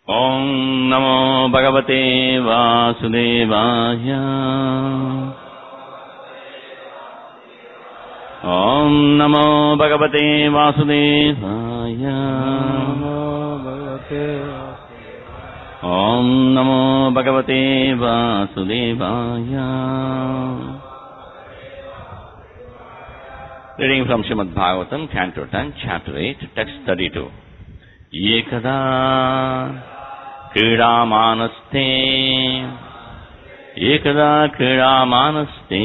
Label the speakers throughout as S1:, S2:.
S1: ॐ नमो भगवते वासुदेवाय ॐ नमो भगवते वासुदेवाय ॐ नमो भगवते वासुदेवाय Reading from Srimad Bhagavatam, Canto 10, Chapter 8, Text 32. एकदा क्रीडामानस्ते एकदा क्रीडामानस्ते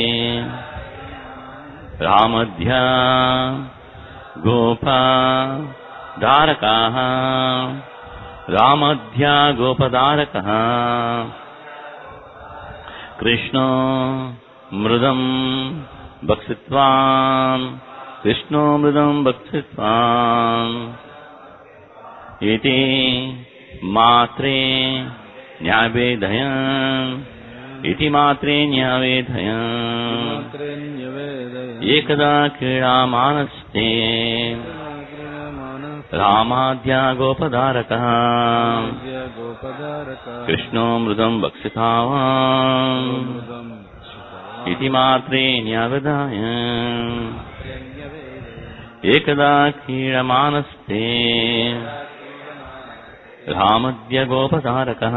S1: रामध्या गोपा धारकाः रामध्या गोपधारकः कृष्णो मृदम् भक्षित्वान् कृष्णो मृदम् भक्षित्वान् इति मात्रे न्यावेदयन् इति मात्रे न्यावेदयन् एकदा क्रीडामानस्ते रामाद्या गोपधारकः कृष्णो मृदम् भक्षितावान् इति मात्रे न्यावदाय एकदा क्रीडमानस्ते रामद्य गोपधारकः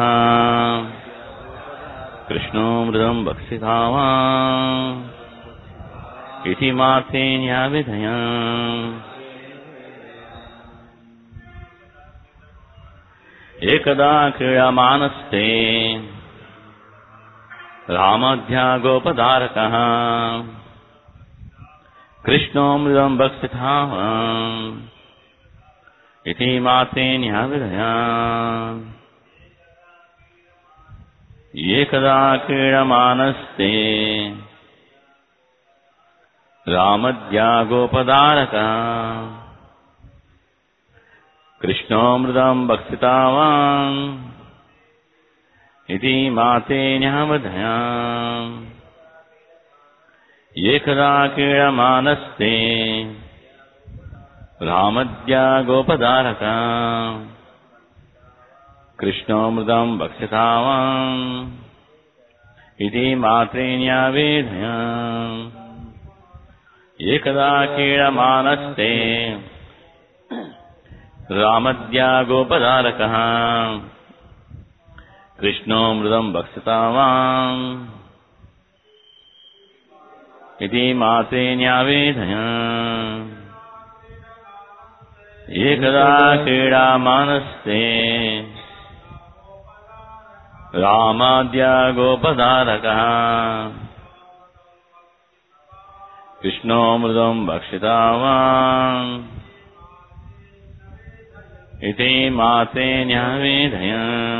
S1: कृष्णो मृदम् भक्षितावान् इति मात्रे न्याविधय एकदा क्रीडमानस्ते रामध्या गोपधारकः कृष्णो मृदम् भक्षितावान् इति मात्रे न्याविधया एकदा क्रीडमानस्ते रामद्या गोपदारका कृष्णो मृदम् भक्षितावान् इति माते न्यावधया एकदा क्रीडमानस्ते रामद्या गोपदारका कृष्णो मृदम् भक्षितावान् इति मात्रे न्यावेधय एकदा क्रीडमानस्ते रामद्या गोपदारकः कृष्णो मृदम् भक्षितावान् इति मात्रे न्यावेधय एकदा क्रीडामानस्ते रामाद्या गोपधारकः कृष्णो मृदम् भक्षितावान् इति माते न्यावेधय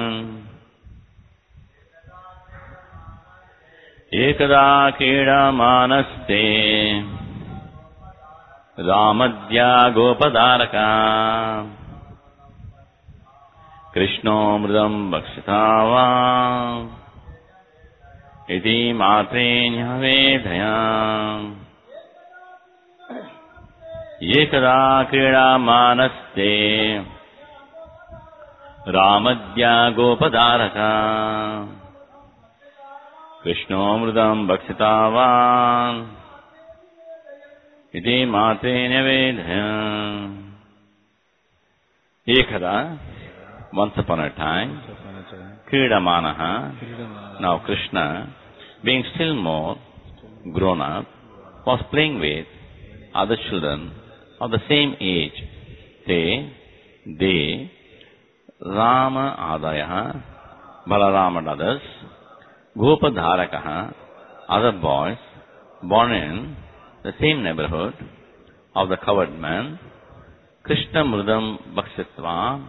S1: एकदा क्रीडामानस्ते रामद्या गोपधारका कृष्णो मृदम् भक्षितावान् इति मात्रे न्यवेधया एकदा क्रीडामानस्ते रामद्या गोपधारका कृष्णो मृदम् भक्षितावान् इति माते न्यवेधय एकदा once upon a time Kridamanaha now Krishna being still more grown up was playing with other children of the same age te they Rama Adaya Balarama and others Gopadharakaha other boys born in the same neighborhood of the covered man, Krishna Mridam Bhakshitva,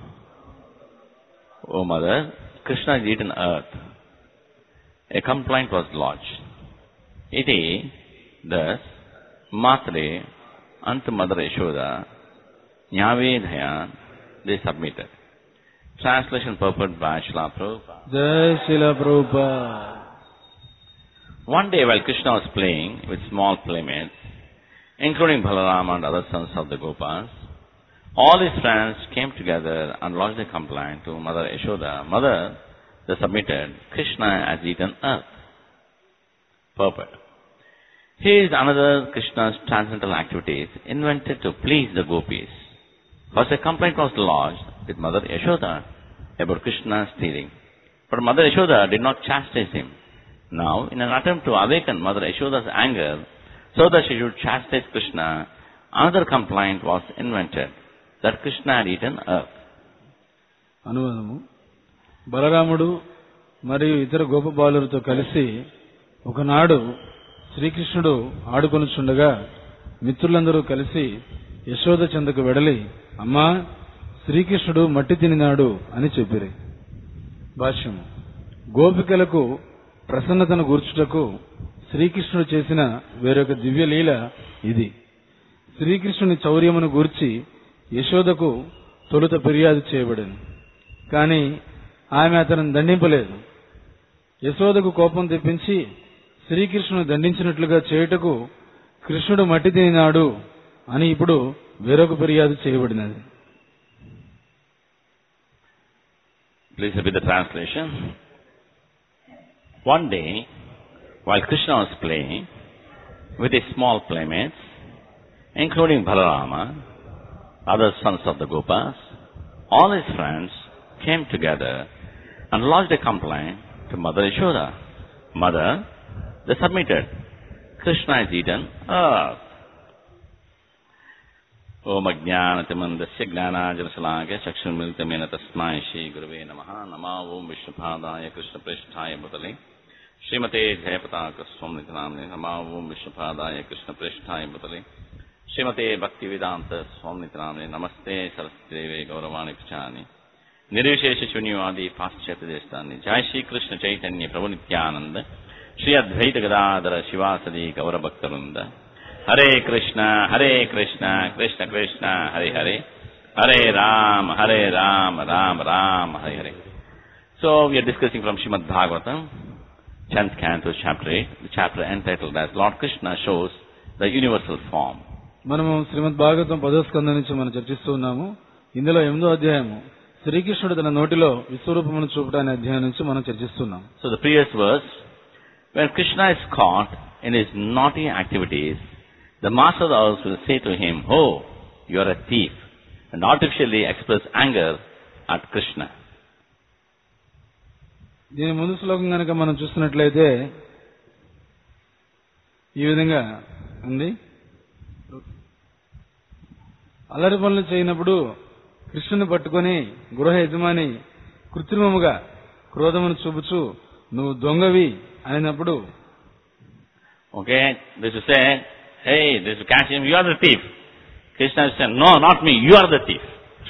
S1: O mother, Krishna had eaten earth. A complaint was lodged. Iti, thus, Matre, unto Mother Yashoda, Nyavedhaya, they submitted. Translation purport by Srila Prabhupada.
S2: जय शिल Prabhupada
S1: One day while Krishna was playing with small playmates, including Balarama and other sons of the Gopas, All his friends came together and lodged a complaint to Mother Yashoda. Mother, they submitted, Krishna has eaten earth. Perfect. Here is another Krishna's transcendental activities invented to please the gopis. First a complaint was lodged with Mother Yashoda about Krishna's stealing. But Mother Yashoda did not chastise him. Now, in an attempt to awaken Mother Yashoda's anger, so that she should chastise Krishna, another complaint was invented, that Krishna had eaten earth.
S2: అనువాదము బలరాముడు మరియు ఇతర గోప బాలులతో కలిసి ఒకనాడు శ్రీకృష్ణుడు ఆడుకొనుచుండగా మిత్రులందరూ కలిసి యశోద చెందకు వెడలి అమ్మా శ్రీకృష్ణుడు మట్టి తినినాడు అని చెప్పిరి భాష్యము గోపికలకు ప్రసన్నతను గూర్చుటకు శ్రీకృష్ణుడు చేసిన వేరొక దివ్య లీల ఇది శ్రీకృష్ణుని చౌర్యమును గూర్చి యశోదకు తొలుత ఫిర్యాదు చేయబడింది కానీ ఆమె అతను దండింపలేదు యశోదకు కోపం తెప్పించి శ్రీకృష్ణుని దండించినట్లుగా చేయుటకు కృష్ణుడు మట్టి తినినాడు అని ఇప్పుడు వేరొక ఫిర్యాదు చేయబడినది
S1: Please repeat the translation. One day, while Krishna was playing with his small playmates, including Balarama, other sons of the Gopas, all his friends came together and lodged a complaint to Mother Yashoda. Mother, they submitted, Krishna is eaten earth. ओम अज्ञानतिमन्दस्य ज्ञानाजलशलाके चक्षुर्मिलितमेन तस्मै श्रीगुरवे नमः नमा ओम विष्णुपादाय कृष्णप्रेष्ठाय भूतले श्रीमते जयपताकस्वामिनितनाम्ने नमा ओम विष्णुपादाय कृष्णप्रेष्ठाय भूतले श्रीमते भक्तिवेदान्त स्वामिनितनाम्ने नमस्ते सरस्वतीदेवे गौरवाणि प्रचानि निर्विशेष शून्यवादी पाश्चात्य देशानि जय श्री कृष्ण चैतन्य प्रभु नित्यानंद श्री अद्वैत गदाधर शिवासदि गौरभक्तवृंद हरे कृष्ण हरे कृष्ण कृष्ण कृष्ण हरे हरे हरे राम हरे राम राम राम हरे हरे So we are discussing from Srimad Bhagavatam, 10th canto, chapter 8, the chapter entitled as Lord Krishna shows the universal form.
S2: మనము శ్రీమద్ భాగవతం పదో స్కందం నుంచి మనం చర్చిస్తూ ఉన్నాము ఇందులో ఎనిమిదో అధ్యాయము శ్రీకృష్ణుడు తన నోటిలో విశ్వరూపమును చూపడానే అధ్యాయం నుంచి మనం చర్చిస్తున్నాం
S1: So the previous verse, when Krishna is caught in his naughty activities, the master of the house will say to him, Oh, you are a thief, and artificially express anger at Krishna.
S2: దీని ముందు శ్లోకం కనుక మనం చూస్తున్నట్లయితే ఈ విధంగా ఉంది అల్లరి పనులు చేయనప్పుడు కృష్ణుని పట్టుకొని గృహ యజమాని కృత్రిమముగా క్రోధమును చూపుచు నువ్వు దొంగవి అనినప్పుడు
S1: Okay, they should say, Hey, this is catch him, you are the thief. Krishna will say, No, not me, you are the thief.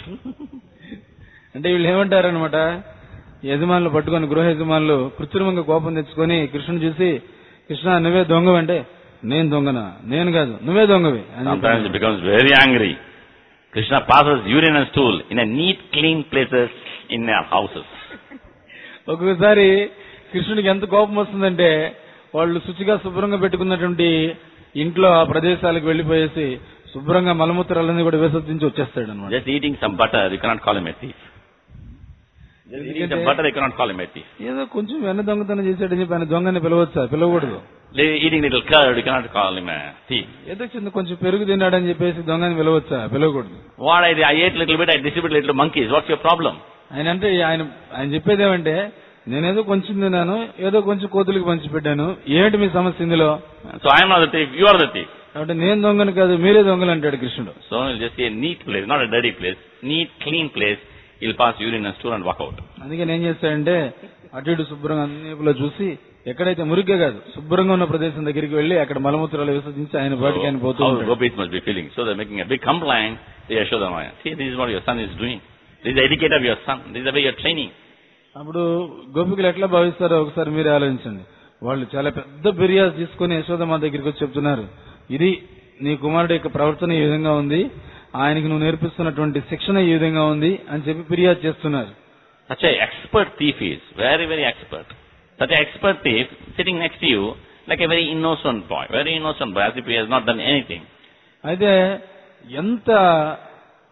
S2: అంటే వీళ్ళు ఏమంటారనమాట యజమానులు పట్టుకొని గృహ యజమానులు కృత్రిమంగా కోపం తెచ్చుకొని కృష్ణుని చూసి కృష్ణ నువ్వే దొంగవంటే నేను దొంగనా నేను కాదు నువ్వే దొంగవి అని
S1: Sometimes he
S2: చెప్పారు.
S1: becomes very angry. Krishna passes urine and stool in a neat, clean places in their houses.
S2: ఒక్కొక్కసారి కృష్ణుడికి ఎంత కోపం వస్తుందంటే వాళ్ళు శుచిగా శుభ్రంగా పెట్టుకున్నటువంటి ఇంట్లో ఆ ప్రదేశాలకు వెళ్లిపోయేసి శుభ్రంగా మలమూత్రాలన్నీ కూడా విసర్జించి వచ్చేస్తాడు అనమాట
S1: Just eating some butter, you cannot call him a thief. Just eating some butter, you cannot call him a thief.
S2: ఏదో కొంచెం వెన్న దొంగతనం చేశాడని చెప్పి ఆయన దొంగని పిలవచ్చా పిలవకూడదు
S1: Li- Eating little curd, you cannot call him a thief.
S2: ఏదో చిన్న కొంచెం పెరుగు తిన్నాడని చెప్పేసి దొంగని పిలవచ్చా పిలవకూడదు
S1: What I, I ate little bit, I distributed little monkeys. What's your problem?
S2: ఆయన అంటే ఆయన ఆయన చెప్పేది ఏమంటే నేనేదో కొంచెం తిన్నాను ఏదో కొంచెం కోతులకు పంచి పెట్టాను ఏంటి మీ సమస్య ఇందులో
S1: So I am not the thief, you are the thief.
S2: అంటే నేను దొంగను కాదు మీరే దొంగలు అంటాడు కృష్ణుడు
S1: So he'll just say a neat place, not a dirty place. Neat, clean place. He'll pass urine and stool and walk out.
S2: అందుకే నేను చేస్తాడంటే అటు ఇటు శుభ్రంగా అన్నిపులో చూసి ఎక్కడైతే మురిగ్గా కాదు శుభ్రంగా ఉన్న ప్రదేశం దగ్గరికి వెళ్లి అక్కడ మలమూత్రాలు విసర్జించి ఆయన బాటికి ఆయన పోతూ
S1: how the
S2: ఉంటాడు.
S1: gopis must be feeling. So they're making a big complaint to Yashodamaya. See, this is what your son is doing. This is the etiquette of your son. This is the way you're training.
S2: అప్పుడు గోపికలు ఎట్లా భావిస్తారో ఒకసారి మీరే ఆలోచించండి వాళ్ళు చాలా పెద్ద ఫిర్యాదు తీసుకుని యశోదమ్మ దగ్గరికి వచ్చి చెప్తున్నారు ఇది నీ కుమారుడు యొక్క ప్రవర్తన ఈ విధంగా ఉంది ఆయనకి నువ్వు నేర్పిస్తున్నటువంటి శిక్షణ ఈ విధంగా ఉంది అని చెప్పి ఫిర్యాదు చేస్తున్నారు
S1: Such a expert thief is, very, very expert. Such an expert thief sitting next to you like a very innocent boy, very innocent boy, as if he has not done anything.
S2: అయితే ఎంత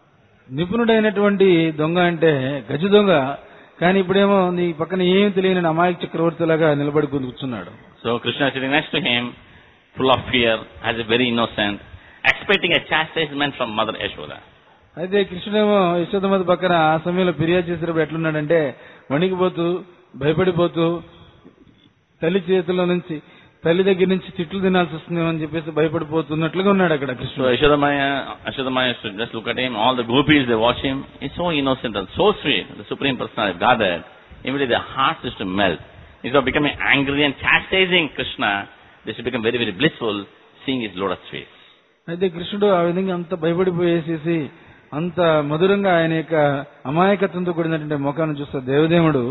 S2: నిపుణుడైనటువంటి దొంగ అంటే గజ దొంగ కానీ ఇప్పుడేమో నీ పక్కన ఏం తెలియని అమాయక చక్రవర్తిలాగా నిలబడి కూర్చున్నాడు
S1: So Krishna is sitting next to him, full of fear, as a very innocent, expecting a chastisement from Mother Yashoda.
S2: అయితే కృష్ణుడేమో యశోదమతి పక్కన ఆ సమయంలో ఫిర్యాదు చేసినప్పుడు ఎట్లున్నాడంటే వణికిపోతూ భయపడిపోతూ తల్లి చేతుల్లో నుంచి తల్లి దగ్గర నుంచి తిట్లు తినాల్సి వస్తుందేమో అని చెప్పేసి భయపడిపోతున్నట్లుగా ఉన్నాడు అక్కడ
S1: So
S2: కృష్ణుడు
S1: Yashodamaya, Yashodamaya used to just look at him, all the gopis, they watch him. He's so innocent and so sweet, the Supreme Personality of Godhead. Immediately their hearts used to melt. Instead of becoming angry and chastising Krishna, they should become very, very blissful, seeing his lotus face.
S2: అయితే కృష్ణుడు ఆ విధంగా అంత భయపడిపోయేసేసి అంత మధురంగా ఆయన యొక్క అమాయకత్వంతో కూడినటువంటి ముఖాన్ని చూస్తే దేవదేవుడు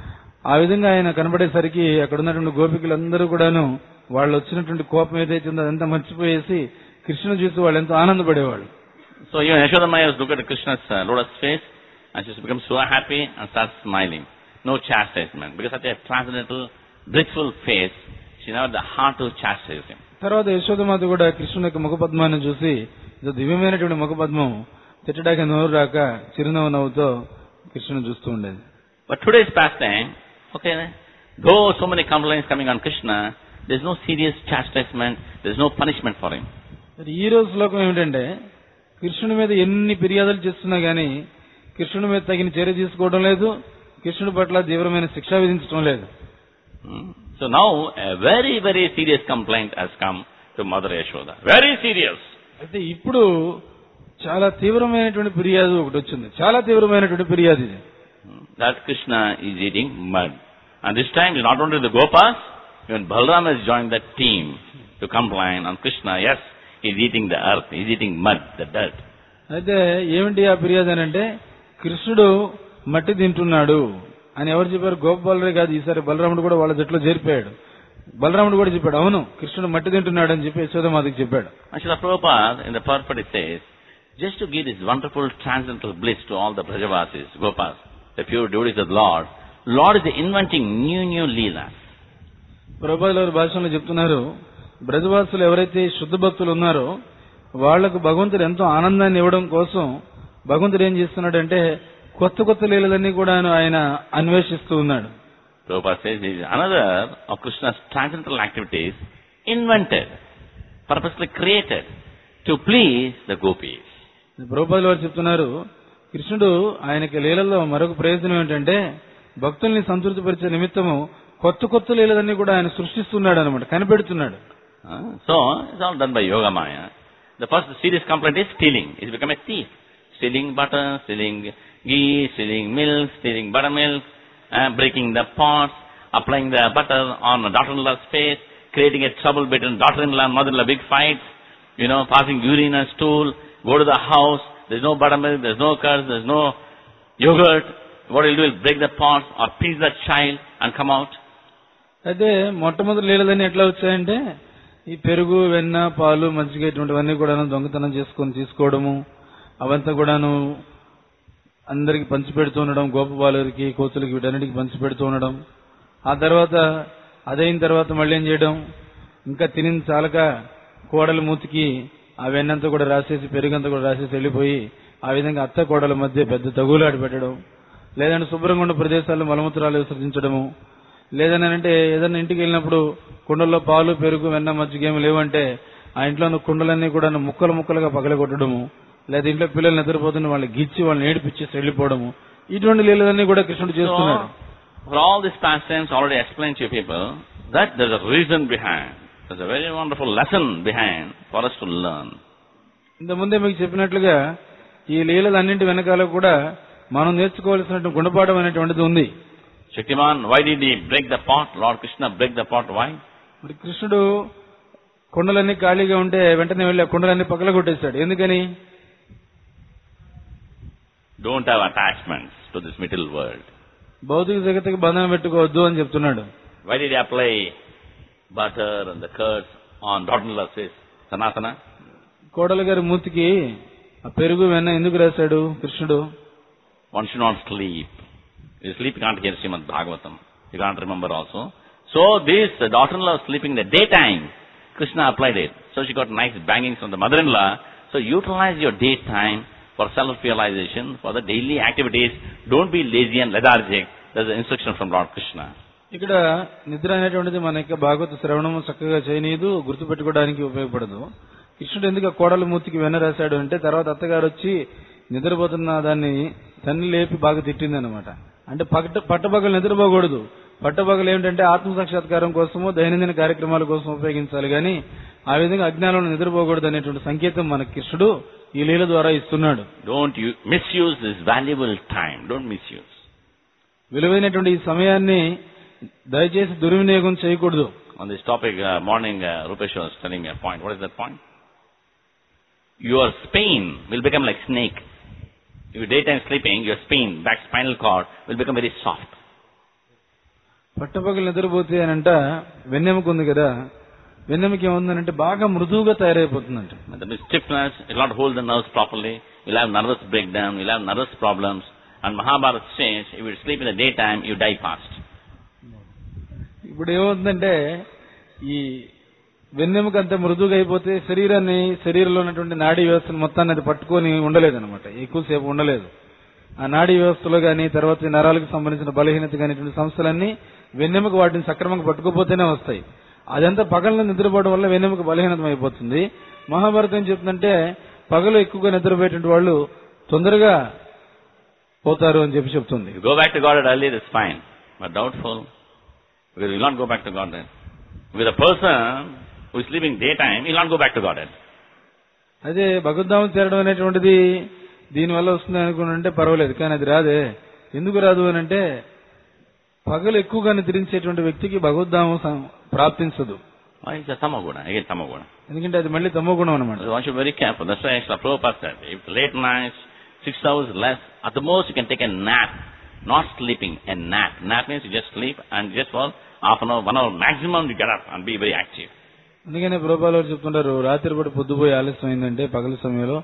S2: ఆ విధంగా ఆయన కనబడేసరికి అక్కడ ఉన్నటువంటి గోపికలందరూ కూడాను వాళ్ళు వచ్చినటువంటి కోపం ఏదైతే ఉందో అదంతా మర్చిపోయేసి కృష్ణుడు చూసి వాళ్ళు ఎంతో ఆనందపడేవాళ్ళు
S1: So even Yashodamaya was look at Krishna's uh, lotus face, and she used to become so happy and start smiling. No chastisement. Because such a transcendental, blissful face, she never had the heart to chastise him.
S2: తర్వాత యశోదమాత కూడా కృష్ణుని యొక్క ముఖపద్మాన్ని చూసి ఇది దివ్యమైనటువంటి ముఖపద్మం తిట్టడానికి నోరు రాక చిరునవ్వు నవ్వుతో కృష్ణుని చూస్తూ ఉండేది
S1: But today's pastime, okay, though so many complaints coming on Krishna, there's no serious chastisement, there's no punishment for him.
S2: మరి ఈ రోజు శ్లోకం ఏమిటంటే కృష్ణుడి మీద ఎన్ని ఫిర్యాదులు చేస్తున్నా గానీ కృష్ణుడి మీద తగిన చర్య తీసుకోవడం లేదు కృష్ణుడి పట్ల తీవ్రమైన శిక్ష విధించడం లేదు
S1: Hmm. So now a very, very serious complaint has come to Mother Yashoda. Very serious.
S2: అయితే ఇప్పుడు చాలా తీవ్రమైనటువంటి ఫిర్యాదు ఒకటి వచ్చింది చాలా తీవ్రమైనటువంటి ఫిర్యాదు ఇది
S1: Hmm. That Krishna is eating mud. And this time it's not only the Gopas, even Balram has joined that team to complain on Krishna. Yes, he's eating the earth, he's eating mud, the dirt.
S2: అయితే ఏమిటి ఆ ఫిర్యాదు అని అంటే కృష్ణుడు మట్టి తింటున్నాడు అని ఎవరు చెప్పారు గోపాలరే కాదు ఈసారి బలరాముడు కూడా వాళ్ళ జట్లో చేరిపోయాడు బలరాముడు కూడా చెప్పాడు అవును కృష్ణుడు మట్టి తింటున్నాడు అని చెప్పి యశోదమాతకి చెప్పాడు
S1: And Srila Prabhupada in the purport it says, just to give this wonderful transcendental bliss to all the Brajavasis, Gopas, the pure devotees of the Lord, Lord is inventing new, new leelas.
S2: ప్రభుపాదుల వారి భాషలో చెప్తున్నారు బ్రజవాసులు ఎవరైతే శుద్ధ భక్తులు ఉన్నారో వాళ్లకు భగవంతుడు ఎంతో ఆనందాన్ని ఇవ్వడం కోసం భగవంతుడు ఏం చేస్తున్నాడంటే కొత్త కొత్త లీలలన్నీ కూడా ఆయన అన్వేషిస్తూ ఉన్నాడు
S1: Prabhupada says this is another of Krishna's transcendental activities invented, purposely created to please the gopis.
S2: ప్రభుపాదుల వారు చెప్తున్నారు కృష్ణుడు ఆయనకి లీలలో మరొక ప్రయోజనం ఏంటంటే భక్తుల్ని సంతృప్తిపరిచే నిమిత్తము కొత్త కొత్త లీలలన్నీ కూడా ఆయన సృష్టిస్తున్నాడు అనమాట కనిపెడుతున్నాడు
S1: Uh, so, it's all done by Yoga Maya. The first serious complaint is stealing. He's become a thief. Stealing butter, stealing ghee, stealing milk, stealing buttermilk, uh, breaking the pots, applying the butter on a daughter-in-law's face, creating a trouble between daughter-in-law and mother-in-law, big fights, you know, passing urine and stool, go to the house, there's no buttermilk, there's no curds, there's no yogurt. What he'll do is break the pots or pinch the child and come out.
S2: అయితే మొట్టమొదటి లీలలన్నీ ఎట్లా వచ్చాయంటే ఈ పెరుగు వెన్న పాలు మజ్జిగ ఇటువంటివన్నీ కూడాను దొంగతనం చేసుకొని తీసుకోవడము అవంతా కూడాను అందరికి పంచిపెడుతూ ఉండడం గోపబాలురికి కోతులకి వీటన్నిటికి పంచిపెడుతూ ఉండడం ఆ తర్వాత అదైన తర్వాత మళ్ళీ ఏం చేయడం ఇంకా తినిన చాలక కోడల మూతికి ఆ వెన్నంతా కూడా రాసేసి పెరుగంతా కూడా రాసేసి వెళ్ళిపోయి ఆ విధంగా అత్త కోడల మధ్య పెద్ద తగులాట పెట్టడం లేదంటే శుభ్రంగా ఉన్న ప్రదేశాల్లో మలమూత్రాలు విసర్జించడము లేదని అంటే ఏదైనా ఇంటికి వెళ్ళినప్పుడు కుండల్లో పాలు పెరుగు వెన్న మజ్జిగ ఏమి లేవంటే ఆ ఇంట్లో ఉన్న కుండలన్నీ కూడా ముక్కలు ముక్కలుగా పగలగొట్టడము లేదా ఇంట్లో పిల్లలు నిద్రపోతున్న వాళ్ళని గిచ్చి వాళ్ళని ఏడిపించేసి వెళ్ళిపోవడము ఇటువంటి లీలలన్నీ కూడా కృష్ణుడు చేస్తున్నాడు
S1: So, for all these pastimes already explained to you people, that there's a reason behind. There's a very wonderful lesson behind for us to learn.
S2: ఇంత ముందే మీకు చెప్పినట్లుగా ఈ లీలలన్నింటి వెనకాల కూడా మనం నేర్చుకోవాల్సినటువంటి గుణపాఠం అనేటువంటిది ఉంది
S1: Shaktiman, why did he break the pot? Lord Krishna break the pot, why?
S2: మరి కృష్ణుడు కుండలన్నీ ఖాళీగా ఉంటే వెంటనే వెళ్ళి ఆ కుండలన్నీ పగలగొట్టేశాడు ఎందుకని
S1: Don't have attachments to this material world.
S2: భౌతిక జగత్తుకి బంధనం పెట్టుకోవద్దు అని చెప్తున్నాడు
S1: Why did he apply butter and the curds on daughter-in-law's face? Sanatana?
S2: కోడల గారి మూతికి ఆ పెరుగు వెన్న ఎందుకు రాశాడు కృష్ణుడు
S1: One should not sleep. If you sleep, you can't hear Srimad Bhagavatam. You can't remember also. So this uh, daughter-in-law was sleeping in the daytime. Krishna applied it. So she got nice bangings from the mother-in-law. So utilize your daytime for self-realization, for the daily activities. Don't be lazy and lethargic. There's an instruction from Lord Krishna.
S2: ఇక్కడ నిద్ర అనేటువంటిది మన యొక్క భాగవత శ్రవణము చక్కగా చేయనీదు గుర్తుపెట్టుకోవడానికి ఉపయోగపడదు కృష్ణుడు ఎందుకు ఆ కోడల మూర్తికి వెన్న రాశాడు అంటే తర్వాత అత్తగారు వచ్చి నిద్రపోతున్న దాన్ని తన్ని లేపి బాగా తిట్టింది అనమాట అంటే పట్ట పట్టబగలు నిద్రపోకూడదు పట్టబగలు ఏమిటంటే ఆత్మ సాక్షాత్కారం కోసము దైనందిన కార్యక్రమాల కోసం ఉపయోగించాలి కానీ ఆ విధంగా అజ్ఞానంలో నిద్రపోకూడదు అనేటువంటి సంకేతం మన కృష్ణుడు ఈ లీల ద్వారా ఇస్తున్నాడు
S1: Don't you misuse this valuable time. Don't misuse.
S2: విలువైనటువంటి ఈ సమయాన్ని దయచేసి దుర్వినియోగం చేయకూడదు
S1: On this topic, uh, morning, uh, Rupesh was telling me a point. What is that point? Your spine will become like snake. If you're daytime sleeping, your spine, back spinal cord, will become very soft.
S2: పట్టపగలు నిద్రపోతే అనంట వెన్నెముక ఉంది కదా వెన్నెముక ఏముందనంటే బాగా మృదువుగా తయారైపోతుందంట
S1: And the stiffness will not hold the nerves properly. You'll have nervous breakdown. You'll have nervous problems. And Mahabharata says, if you sleep in the daytime, you die fast.
S2: ఇప్పుడు ఏమవుతుందంటే ఈ వెన్నెముక అంత మృదువుగా అయిపోతే శరీరాన్ని శరీరంలో ఉన్నటువంటి నాడీ వ్యవస్థను మొత్తాన్ని అది పట్టుకొని ఉండలేదన్నమాట ఎక్కువసేపు ఉండలేదు ఆ నాడీ వ్యవస్థలో గాని తర్వాత ఈ నరాలకు సంబంధించిన బలహీనత కానిటువంటి సమస్యలన్నీ వెన్నెముక వాటిని సక్రమంగా పట్టుకోపోతేనే వస్తాయి అదంతా పగలను నిద్రపోవడం వల్ల వెన్నెముక బలహీనతం అయిపోతుంది మహాభారతం ఏం చెప్తుందంటే పగలు ఎక్కువగా నిద్రపోయేటువంటి వాళ్ళు తొందరగా పోతారు అని చెప్పి చెప్తుంది
S1: If you go back to Godhead early, that's fine. But doubtful, because you will not go back to Godhead. With a person who is sleeping daytime, he will not go back to Godhead.
S2: అదే భగవద్ధామం చేరడం అనేటువంటిది దీనివల్ల వస్తుంది అనుకుంటే పర్వాలేదు కానీ అది రాదే ఎందుకు రాదు అని అంటే పగలు ఎక్కువగా నిద్రించేటువంటి వ్యక్తికి భగవద్ధామం సం- ప్రాప్తించదు
S1: Why is a tamoguna? Again tamoguna.
S2: ఎందుకంటే అది మళ్ళీ తమో గుణం అనమాట
S1: So one should be very careful. That's why Srila Prabhupada said, if late nights, six hours less, at the most you can take a nap. Not sleeping, a nap. Nap means you just sleep and just for half an hour, one hour maximum you get up and be very active.
S2: అందుకనే ప్రభుపాలు వారు చెప్తుంటారు రాత్రిపూట పొద్దుపోయి ఆలస్యం అయిందంటే పగల సమయంలో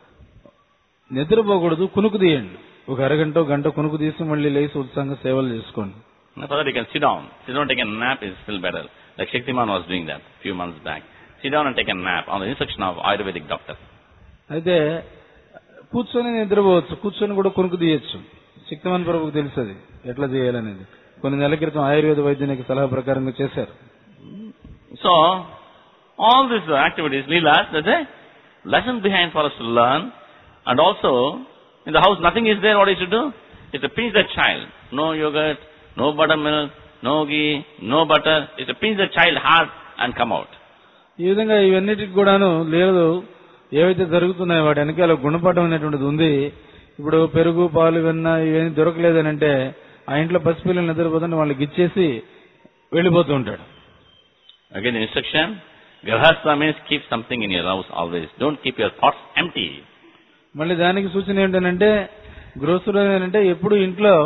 S2: నిద్రపోకూడదు కునుకు తీయండి ఒక అరగంట గంట కునుకు తీసి మళ్ళీ లేచి ఉత్సాహంగా సేవలు చేసుకోండి
S1: And for that you can sit down. Sit down and take a nap is still better. Like Shaktiman was doing that a few months back. Sit down and take a nap on the instruction of Ayurvedic doctor.
S2: అయితే కూర్చొని నిద్రపోవచ్చు కూర్చొని కూడా కొనుక్కు తీయచ్చు శక్తిమాన్ ప్రభుకు తెలుసది ఎట్లా చేయాలనేది కొన్ని నెలల క్రితం ఆయుర్వేద వైద్యునికి సలహా ప్రకారంగా చేశారు
S1: So, all these activities, leelas, there's a lesson behind for us to learn. And also, in the house nothing is there, what is to do? Is to pinch the child. No yogurt, no buttermilk, no ghee, no butter. Is to pinch the child hard and come out.
S2: ఈ విధంగా ఇవన్నిటికి కూడాను లేదు ఏవైతే జరుగుతున్నాయో వాటి వెనకాల గుణపాఠం అనేటువంటిది ఉంది ఇప్పుడు పెరుగు పాలు వెన్న ఇవన్నీ దొరకలేదని అంటే ఆ ఇంట్లో పసిపిల్లలు నిద్రపోతుంటే వాళ్ళకి ఇచ్చేసి వెళ్ళిపోతూ ఉంటాడు
S1: Again, the instruction, Grahastha means keep something in your house always. Don't keep your pots empty.
S2: మళ్ళీ దానికి సూచన ఏంటంటే గృహస్థుడు అంటే ఎప్పుడు ఇంట్లో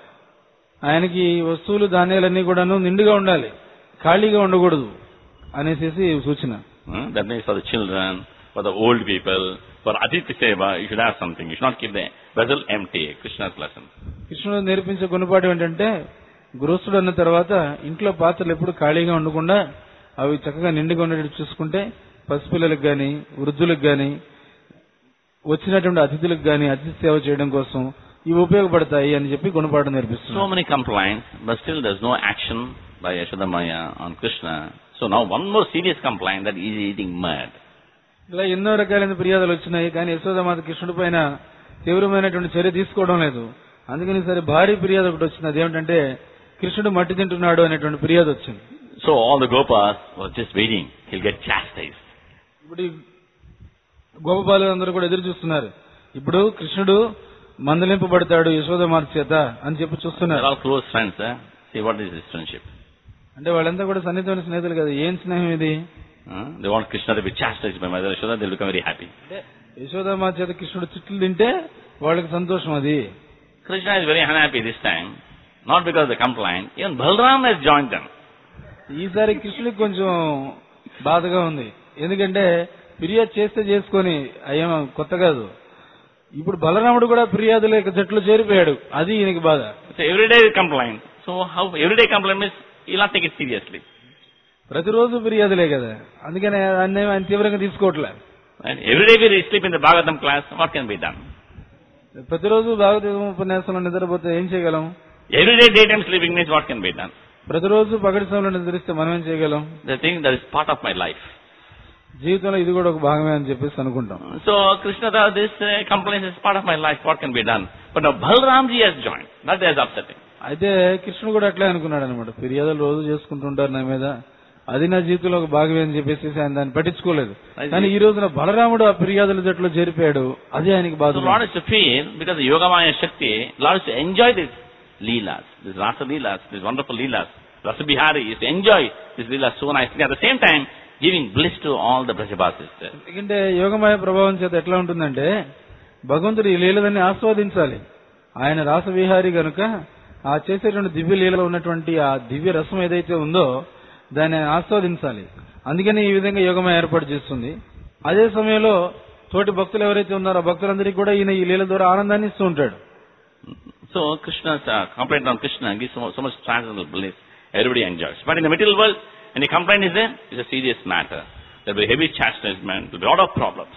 S2: ఆయనకి వస్తువులు ధాన్యాలన్నీ కూడాను నిండుగా ఉండాలి ఖాళీగా ఉండకూడదు అనేసి సూచన
S1: Hmm? That means for the children, for the old people, for Aditya Seva, you should have something. You should not keep the vessel empty. Krishna's lesson.
S2: కృష్ణుడు నేర్పించే గుణపాఠం ఏంటంటే గృహస్థుడు అన్న తర్వాత ఇంట్లో పాత్రలు ఎప్పుడు ఖాళీగా ఉండకుండా అవి చక్కగా నిండుగా ఉండేటట్టు చూసుకుంటే పసిపిల్లలకు గాని వృద్ధులకు గాని వచ్చినటువంటి అతిథులకు గాని అతిథి సేవ చేయడం కోసం ఇవి ఉపయోగపడతాయి అని చెప్పి గుణపాఠం
S1: So
S2: నేర్పిస్తున్నాం
S1: many complaints, but still there's no action by Yashodamaya on Krishna. So now one more serious complaint that he is eating mud.
S2: ఇలా ఎన్నో రకాలైన ఫిర్యాదులు వచ్చినాయి కానీ యశోదమాత కృష్ణుడి పైన తీవ్రమైనటువంటి చర్య తీసుకోవడం లేదు అందుకని సరే భారీ ఫిర్యాదు ఒకటి వచ్చింది అదేమిటంటే కృష్ణుడు మట్టి తింటున్నాడు అనేటువంటి ఫిర్యాదు వచ్చింది
S1: So all the gopas were just waiting. He'll get chastised.
S2: ఇప్పుడు ఈ గోపబాలు అందరూ కూడా ఎదురు చూస్తున్నారు ఇప్పుడు కృష్ణుడు మందలింపబడతాడు యశోదమాత చేత అని చెప్పి
S1: They're
S2: చూస్తున్నారు
S1: all close friends, eh? See what is this friendship?
S2: అంటే వాళ్ళంతా కూడా సన్నిహితమైన స్నేహితులు కదా ఏం స్నేహం ఇది
S1: Huh? They want Krishna to be chastised by Mother Yashoda, they'll become very happy.
S2: అంటే యశోదమాత చేత కృష్ణుడు తిట్లు తింటే వాళ్ళకి సంతోషం అది
S1: Krishna is very unhappy this time, not because of the complaint. Even Balram has joined them.
S2: ఈసారి కృష్ణుడికి కొంచెం బాధగా ఉంది ఎందుకంటే ఫిర్యాదు చేస్తే చేసుకొని అయ్యేం కొత్త కాదు ఇప్పుడు బలరాముడు కూడా ఫిర్యాదు లేక జట్లు చేరిపోయాడు అది ఈయనకి బాధ
S1: So everyday complaint. So how everyday complaint means he'll not take it seriously.
S2: ప్రతిరోజు ఫిర్యాదులే కదా అందుకని అన్నీ ఆయన తీవ్రంగా తీసుకోవట్లే
S1: Right? Every day we sleep in the Bhagavatam class, what can be done?
S2: ప్రతిరోజు భాగవతం ఉపన్యాసంలో నిద్రపోతే ఏం చేయగలం
S1: Every day daytime sleeping means what can be done?
S2: ప్రతిరోజు పగటి సమయంలో నిద్రిస్తే మనం ఏం చేయగలం
S1: The thing that is part of my life.
S2: జీవితంలో ఇది కూడా ఒక భాగమే అని చెప్పేసి అనుకుంటాం
S1: So Krishna thought this uh, complaint is part of my life, what can be done? But now Balramji has joined. That is upsetting.
S2: అయితే కృష్ణుడు కూడా అట్లే అనుకున్నాడు అనమాట ఫిర్యాదులు రోజు చేసుకుంటుంటారు నా మీద అది నా జీవితంలో ఒక భాగమే అని చెప్పేసి ఆయన దాన్ని పట్టించుకోలేదు కానీ ఈ రోజున బలరాముడు ఆ ఫిర్యాదుల జట్లో చేరిపోయాడు అది ఆయనకి బాధ
S1: So Lord is to feel, because the Yogamaya Shakti, Lord is to enjoy this Leelas, this Rasa Leelas, this wonderful Leelas. Rasa Bihari is to enjoy this Leelas so nicely. At the same time, giving bliss to all the Brajabasis there.
S2: ఎందుకంటే యోగమాయ ప్రభావం చేత ఎట్లా ఉంటుందంటే భగవంతుడు ఈ లీలలన్నీ ఆస్వాదించాలి ఆయన రాసవిహారి గనుక ఆ చేసేటువంటి దివ్య లీలలో ఉన్నటువంటి ఆ దివ్య రసం ఏదైతే ఉందో దాన్ని ఆయన ఆస్వాదించాలి అందుకని ఈ విధంగా యోగమాయ ఏర్పాటు చేస్తుంది అదే సమయంలో తోటి భక్తులు ఎవరైతే ఉన్నారో ఆ భక్తులందరికీ కూడా ఈయన ఈ లీల ద్వారా ఆనందాన్ని ఇస్తూ ఉంటాడు
S1: So Krishna's uh, complaint on Krishna gives so, so much transcendental bliss. Everybody enjoys. But in the material world, any complaint is there, it's a serious matter. There will be heavy chastisement, there will be a lot of problems.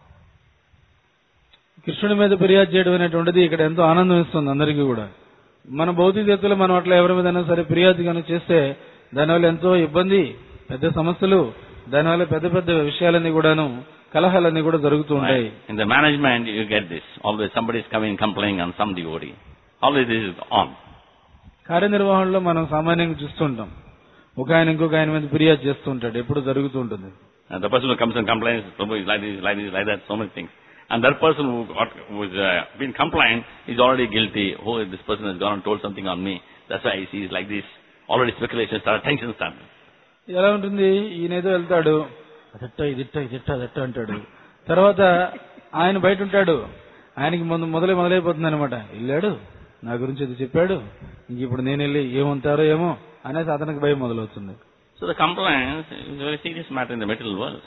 S2: కృష్ణుడి మీద ఫిర్యాదు చేయడం అనేటువంటిది ఇక్కడ ఎంతో ఆనందం ఇస్తుంది అందరికీ కూడా మన భౌతిక చేతులు మనం అట్లా ఎవరి మీదైనా సరే ఫిర్యాదు కనుక చేస్తే దానివల్ల ఎంతో ఇబ్బంది పెద్ద సమస్యలు దానివల్ల పెద్ద పెద్ద విషయాలన్నీ కూడాను కలహాలన్నీ కూడా జరుగుతూ ఉంటాయి
S1: Right. In the management, you get this. Always somebody is coming complaining on some devotee. Always this is on.
S2: కార్యనిర్వహణలో మనం సామాన్యంగా చూస్తుంటాం ఒక ఆయన ఇంకొక ఆయన మీద ఫిర్యాదు చేస్తూ ఉంటాడు ఎప్పుడు జరుగుతూ ఉంటుంది
S1: And the person who comes and complains, Prabhu is like this, like this, like that, so many things. And that person who got, who's uh, been complained is already guilty. Oh, this person has gone and told something on me. That's why he is like this. Already speculation started, tension started.
S2: ఎలా ఉంటుంది ఈయన ఏదో వెళ్తాడు అదట్ట ఇదిట్ట ఇదిట్ట అదట్ట అంటాడు తర్వాత ఆయన బయట ఉంటాడు ఆయనకి ముందు మొదలై మొదలైపోతుంది అనమాట వెళ్ళాడు నా గురించి ఇది చెప్పాడు ఇంక ఇప్పుడు నేను వెళ్ళి ఏమంటారో ఏమో అనేసి అతనికి భయం మొదలవుతుంది
S1: So the complaint is a very serious matter in the material world.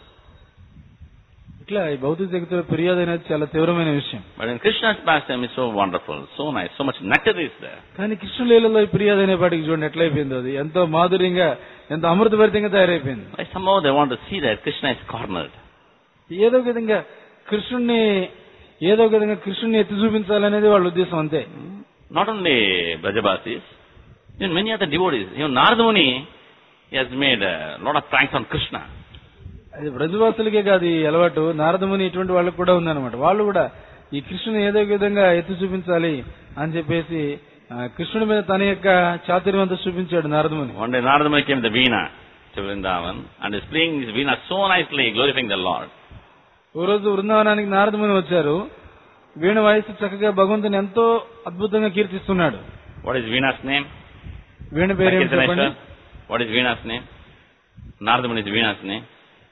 S2: ఇట్లా ఈ భౌతిక జగత్తులో ఫిర్యాదు అనేది చాలా తీవ్రమైన విషయం
S1: But in Krishna's pastime is so wonderful, so nice, so much nectar is there.
S2: కానీ కృష్ణలీలలో ఈ ఫిర్యాదు అనేపాటికి చూడండి ఎట్లయిపోయిందో అది ఎంతో మాధుర్యంగా ఎంతో అమృతభరితంగా తయారైపోయింది
S1: But somehow they want to see that Krishna is cornered.
S2: ఏదో ఒక విధంగా కృష్ణుణ్ణి ఏదో ఒక విధంగా కృష్ణుణ్ణి ఎత్తి చూపించాలనేది వాళ్ళ ఉద్దేశం అంతే
S1: Not only Brajabasis, even many other devotees. Even Narada Muni he has made a lot of pranks on Krishna.
S2: అది బ్రజవాసులకే కాదు ఈ అలవాటు నారదముని ఇటువంటి వాళ్ళకు కూడా ఉందన్నమాట వాళ్ళు కూడా ఈ కృష్ణుని ఏదో ఒక విధంగా ఎత్తి చూపించాలి అని చెప్పేసి ఆ, కృష్ణుడి మీద తన యొక్క చాతుర్యం అంతా చూపించాడు నారదముని
S1: One day Narada Muni came with the Veena to Vrindavan and is playing his Veena so nicely, glorifying the Lord.
S2: ఓ రోజు బృందావనానికి నారదముని వచ్చారు వీణ వయసు చక్కగా భగవంతుని ఎంతో అద్భుతంగా కీర్తిస్తున్నాడు
S1: What is Veena's name?
S2: వీణ పేరేంటి చెప్పండి
S1: Sankirtaneshwar. What is Veena's name? Narada Muni is Veena's name.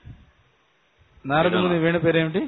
S2: నారదముని వీణ పేరేమిటి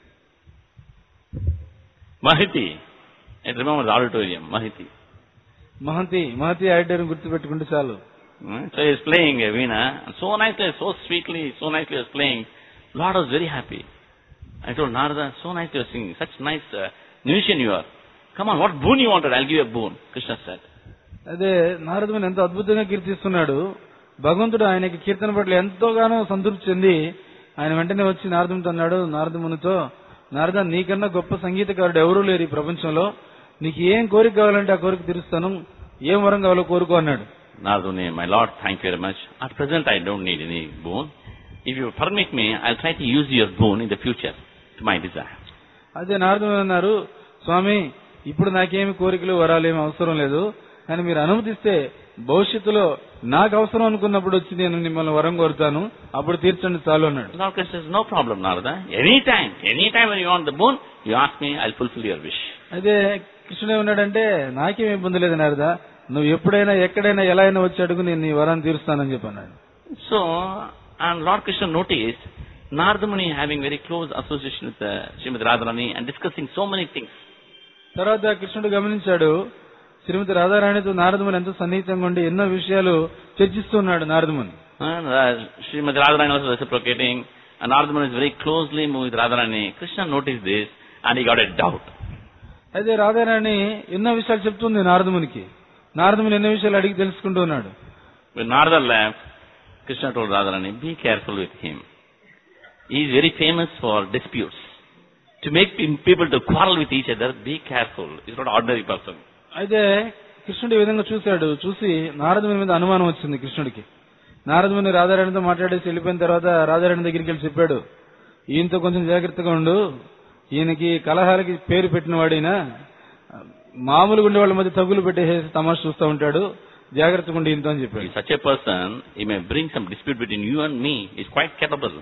S1: Mahiti. And remember the auditorium, Mahiti.
S2: Mahanti Mahati auditorium గుర్తుపెట్టుకుంటే చాలు
S1: Hmm? So he is playing a Veena, and so nicely, so sweetly, so nicely he was playing. Lord was very happy. I told Narada, so nicely you are singing, such nice uh, musician you are. Come on, what boon you wanted, I'll give you a boon, Krishna said.
S2: అదే నారదుని ఎంతో అద్భుతంగా కీర్తిస్తున్నాడు భగవంతుడు ఆయనకి కీర్తన పట్ల ఎంతోగానో సంతృప్తి చెంది ఆయన వెంటనే వచ్చి నారదునితో అన్నాడు నారదమునితో నారద నీకన్నా గొప్ప సంగీతకారుడు ఎవరూ లేరు ఈ ప్రపంచంలో నీకు ఏం కోరిక కావాలంటే ఆ కోరిక తీరుస్తాను ఏం వరం కావాలో కోరుకో అన్నాడు
S1: Narada Muni, my Lord, thank you very much. At present I don't need any boon. If you permit me, I'll try to use your boon in the future to my desire.
S2: అదే నారదుని అన్నారు స్వామి ఇప్పుడు నాకేమి కోరికలు వరాలు ఏమి అవసరం లేదు కానీ మీరు అనుమతిస్తే భవిష్యత్తులో నాకు అవసరం అనుకున్నప్పుడు వచ్చి నేను మిమ్మల్ని వరం కోరుతాను అప్పుడు తీర్చండి చాలు అన్నాడు
S1: Lord Krishna says, no problem, Narada. Anytime, anytime when you want the boon, you ask me, I'll fulfill your wish.
S2: అదే కృష్ణుడు ఏమన్నాడంటే నాకేం ఇబ్బంది లేదు నారదా నువ్వు ఎప్పుడైనా ఎక్కడైనా ఎలా అయినా వచ్చి అడుగు నేను నీ వరాన్ని తీరుస్తానని చెప్పి అన్నాడు
S1: So, and Lord Krishna noticed Narada Muni having very close association with uh, Srimati Radharani and discussing so many things.
S2: తర్వాత కృష్ణుడు గమనించాడు శ్రీమతి రాధారాణితో నారదముని ఎంతో సన్నిహితంగా ఉండి ఎన్నో విషయాలు చర్చిస్తూ ఉన్నాడు నారదముని
S1: And uh, Srimati Radharani also reciprocating. And Narada Muni is very closely moved with Radharani. Krishna noticed this and he got a doubt.
S2: అయితే రాధారాణి ఎన్నో విషయాలు చెప్తుంది నారదమునికి నారదముని ఎన్నో విషయాలు అడిగి తెలుసుకుంటూ ఉన్నాడు
S1: When Narada left, Krishna told Radharani, be careful with him. He is very famous for disputes. to make pe- people to quarrel with each other, be careful. He's not an ordinary person.
S2: అయితే కృష్ణుడు ఈ విధంగా చూశాడు చూసి నారదుని మీద అనుమానం వచ్చింది కృష్ణుడికి నారదుని రాధారాణితో మాట్లాడేసి వెళ్ళిపోయిన తర్వాత రాధారాణి దగ్గరికి వెళ్ళి చెప్పాడు ఈయనతో కొంచెం జాగ్రత్తగా ఉండు ఈయనకి కలహాలకి పేరు పెట్టిన వాడైనా మామూలుగా ఉండే వాళ్ళ మధ్య తగులు పెట్టేసి తమాషా చూస్తూ ఉంటాడు జాగ్రత్తగా ఉండి ఈయనతో అని చెప్పాడు
S1: If such a person, he may bring some dispute between you and me. He's quite capable.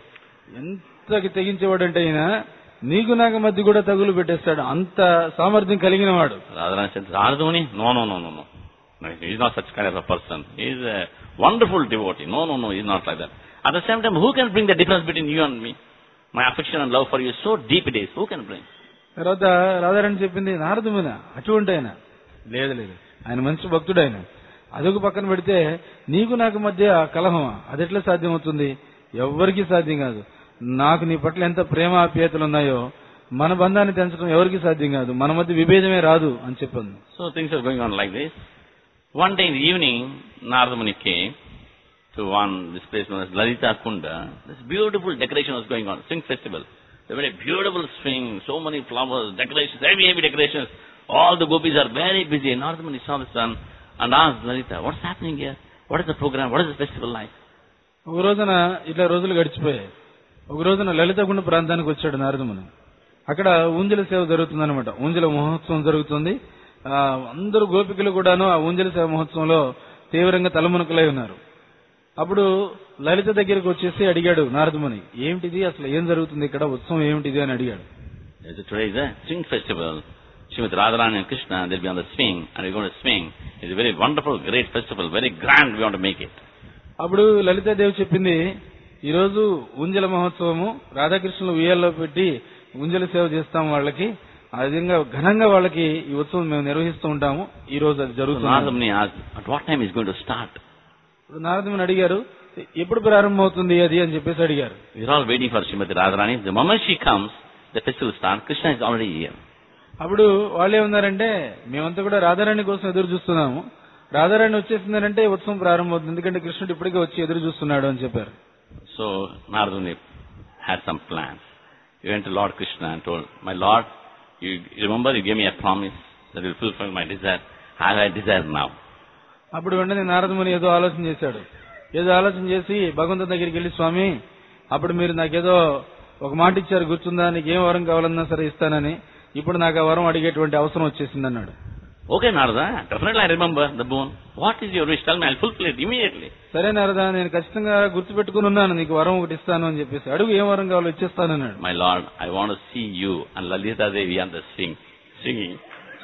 S2: ఎంతకి తెగించేవాడంటే ఈయన నీకు నాకు మధ్య కూడా తగులు పెట్టేస్తాడు అంత సామర్థ్యం కలిగిన వాడు
S1: Radharani said, Radharani? No, no, no, no, no. No, He's not such kind of a person. He's a wonderful devotee. No, no, no, he's not like that. At the same time, who can bring the difference between you and me? My affection and love for you is so deep it is. Who can bring?
S2: తర్వాత రాధారాణి చెప్పింది నారదుమిన అటువంటి ఆయన లేదు లేదు ఆయన మంచి భక్తుడు ఆయన అదొక పక్కన పెడితే నీకు నాకు మధ్య కలహం అది ఎట్లా సాధ్యం అవుతుంది ఎవ్వరికీ సాధ్యం కాదు నాకు నీ పట్ల ఎంత ప్రేమ ఆప్యాయతలు ఉన్నాయో మన బంధాన్ని తెంచడం ఎవరికీ సాధ్యం కాదు మన మధ్య విభేదమే రాదు అని చెప్పింది
S1: So things are going on like this. One day in the evening, Narada Muni came to one, this place known as Lalita Kunda. This beautiful decoration was going on, swing festival. A very beautiful swing, so many flowers, decorations, heavy, heavy decorations. All the gopis are very busy. Narada Muni saw the sun and asked Lalita, what's happening here? What is the program? What is the festival like?
S2: ఒక రోజున ఇట్లా రోజులు గడిచిపోయాయి ఒక రోజున లలితగుండ ప్రాంతానికి వచ్చాడు నారదముని అక్కడ ఊంజల సేవ జరుగుతుందన్నమాట ఊంజల మహోత్సవం జరుగుతుంది ఆ, అందరూ గోపికలు కూడాను ఆ ఊంజల సేవ మహోత్సవంలో తీవ్రంగా తలమునకలై ఉన్నారు అప్పుడు లలిత దగ్గరికి వచ్చేసి అడిగాడు నారదముని ఏమిటిది అసలు ఏం జరుగుతుంది ఇక్కడ ఉత్సవం ఏమిటిది అని అడిగాడు
S1: There's a- Today is a swing festival. Srimati Radharani and Krishna, they'll be on the swing and we're going to swing. It's a very wonderful, great festival, very grand, we want to make it.
S2: అప్పుడు లలితాదేవి చెప్పింది ఈ రోజు ఊంజల మహోత్సవము రాధాకృష్ణులు ఉయ్యాల్లో పెట్టి ఊంజల సేవ చేస్తాం వాళ్ళకి ఆ విధంగా ఘనంగా వాళ్ళకి ఈ ఉత్సవం మేము నిర్వహిస్తూ ఉంటాము ఈ రోజు అది
S1: So
S2: జరుగుతుంది
S1: Narada Muni asked, at what time is going to start?
S2: ఇప్పుడు నారదముని అడిగారు ఎప్పుడు ప్రారంభమవుతుంది అది అని చెప్పేసి అడిగారు
S1: We're all waiting for Srimati Radharani. The moment she comes, the festival starts. Krishna is already here.
S2: అప్పుడు వాళ్ళు ఏమన్నారంటే మేమంతా కూడా రాధారాణి కోసం ఎదురు చూస్తున్నాము రాధారాణి వచ్చేసిందనంటే ఉత్సవం ప్రారంభమవుతుంది ఎందుకంటే కృష్ణుడు ఇప్పటికే వచ్చి ఎదురు చూస్తున్నాడు అని చెప్పారు
S1: So Narada Muni had some plans. He went to Lord Krishna and told, My Lord, you you remember you gave me a promise that you will fulfill my desire. I have a desire now.
S2: అప్పుడు వెంటనే నారదముని ఏదో ఆలోచన చేశాడు ఏదో ఆలోచన చేసి భగవంతుని దగ్గరికి వెళ్ళి స్వామి అప్పుడు మీరు నాకేదో ఒక మాట ఇచ్చారు గుర్తుందా నీకు ఏం వరం కావాలన్నా సరే ఇస్తానని ఇప్పుడు నాకు ఆ వరం అడిగేటువంటి అవసరం వచ్చేసింది అన్నాడు
S1: Okay, Narada, definitely I remember the boon. What is your wish? Tell me, I'll fulfill it immediately.
S2: సరే నారదా నేను ఖచ్చితంగా గుర్తుపెట్టుకుని ఉన్నాను నీకు వరం ఒకటి ఇస్తాను అని చెప్పేసి అడుగు ఏం వరం కావాలో ఇచ్చేస్తాను అన్నాడు
S1: My Lord, I want to see you and Lalita Devi on the swing, singing.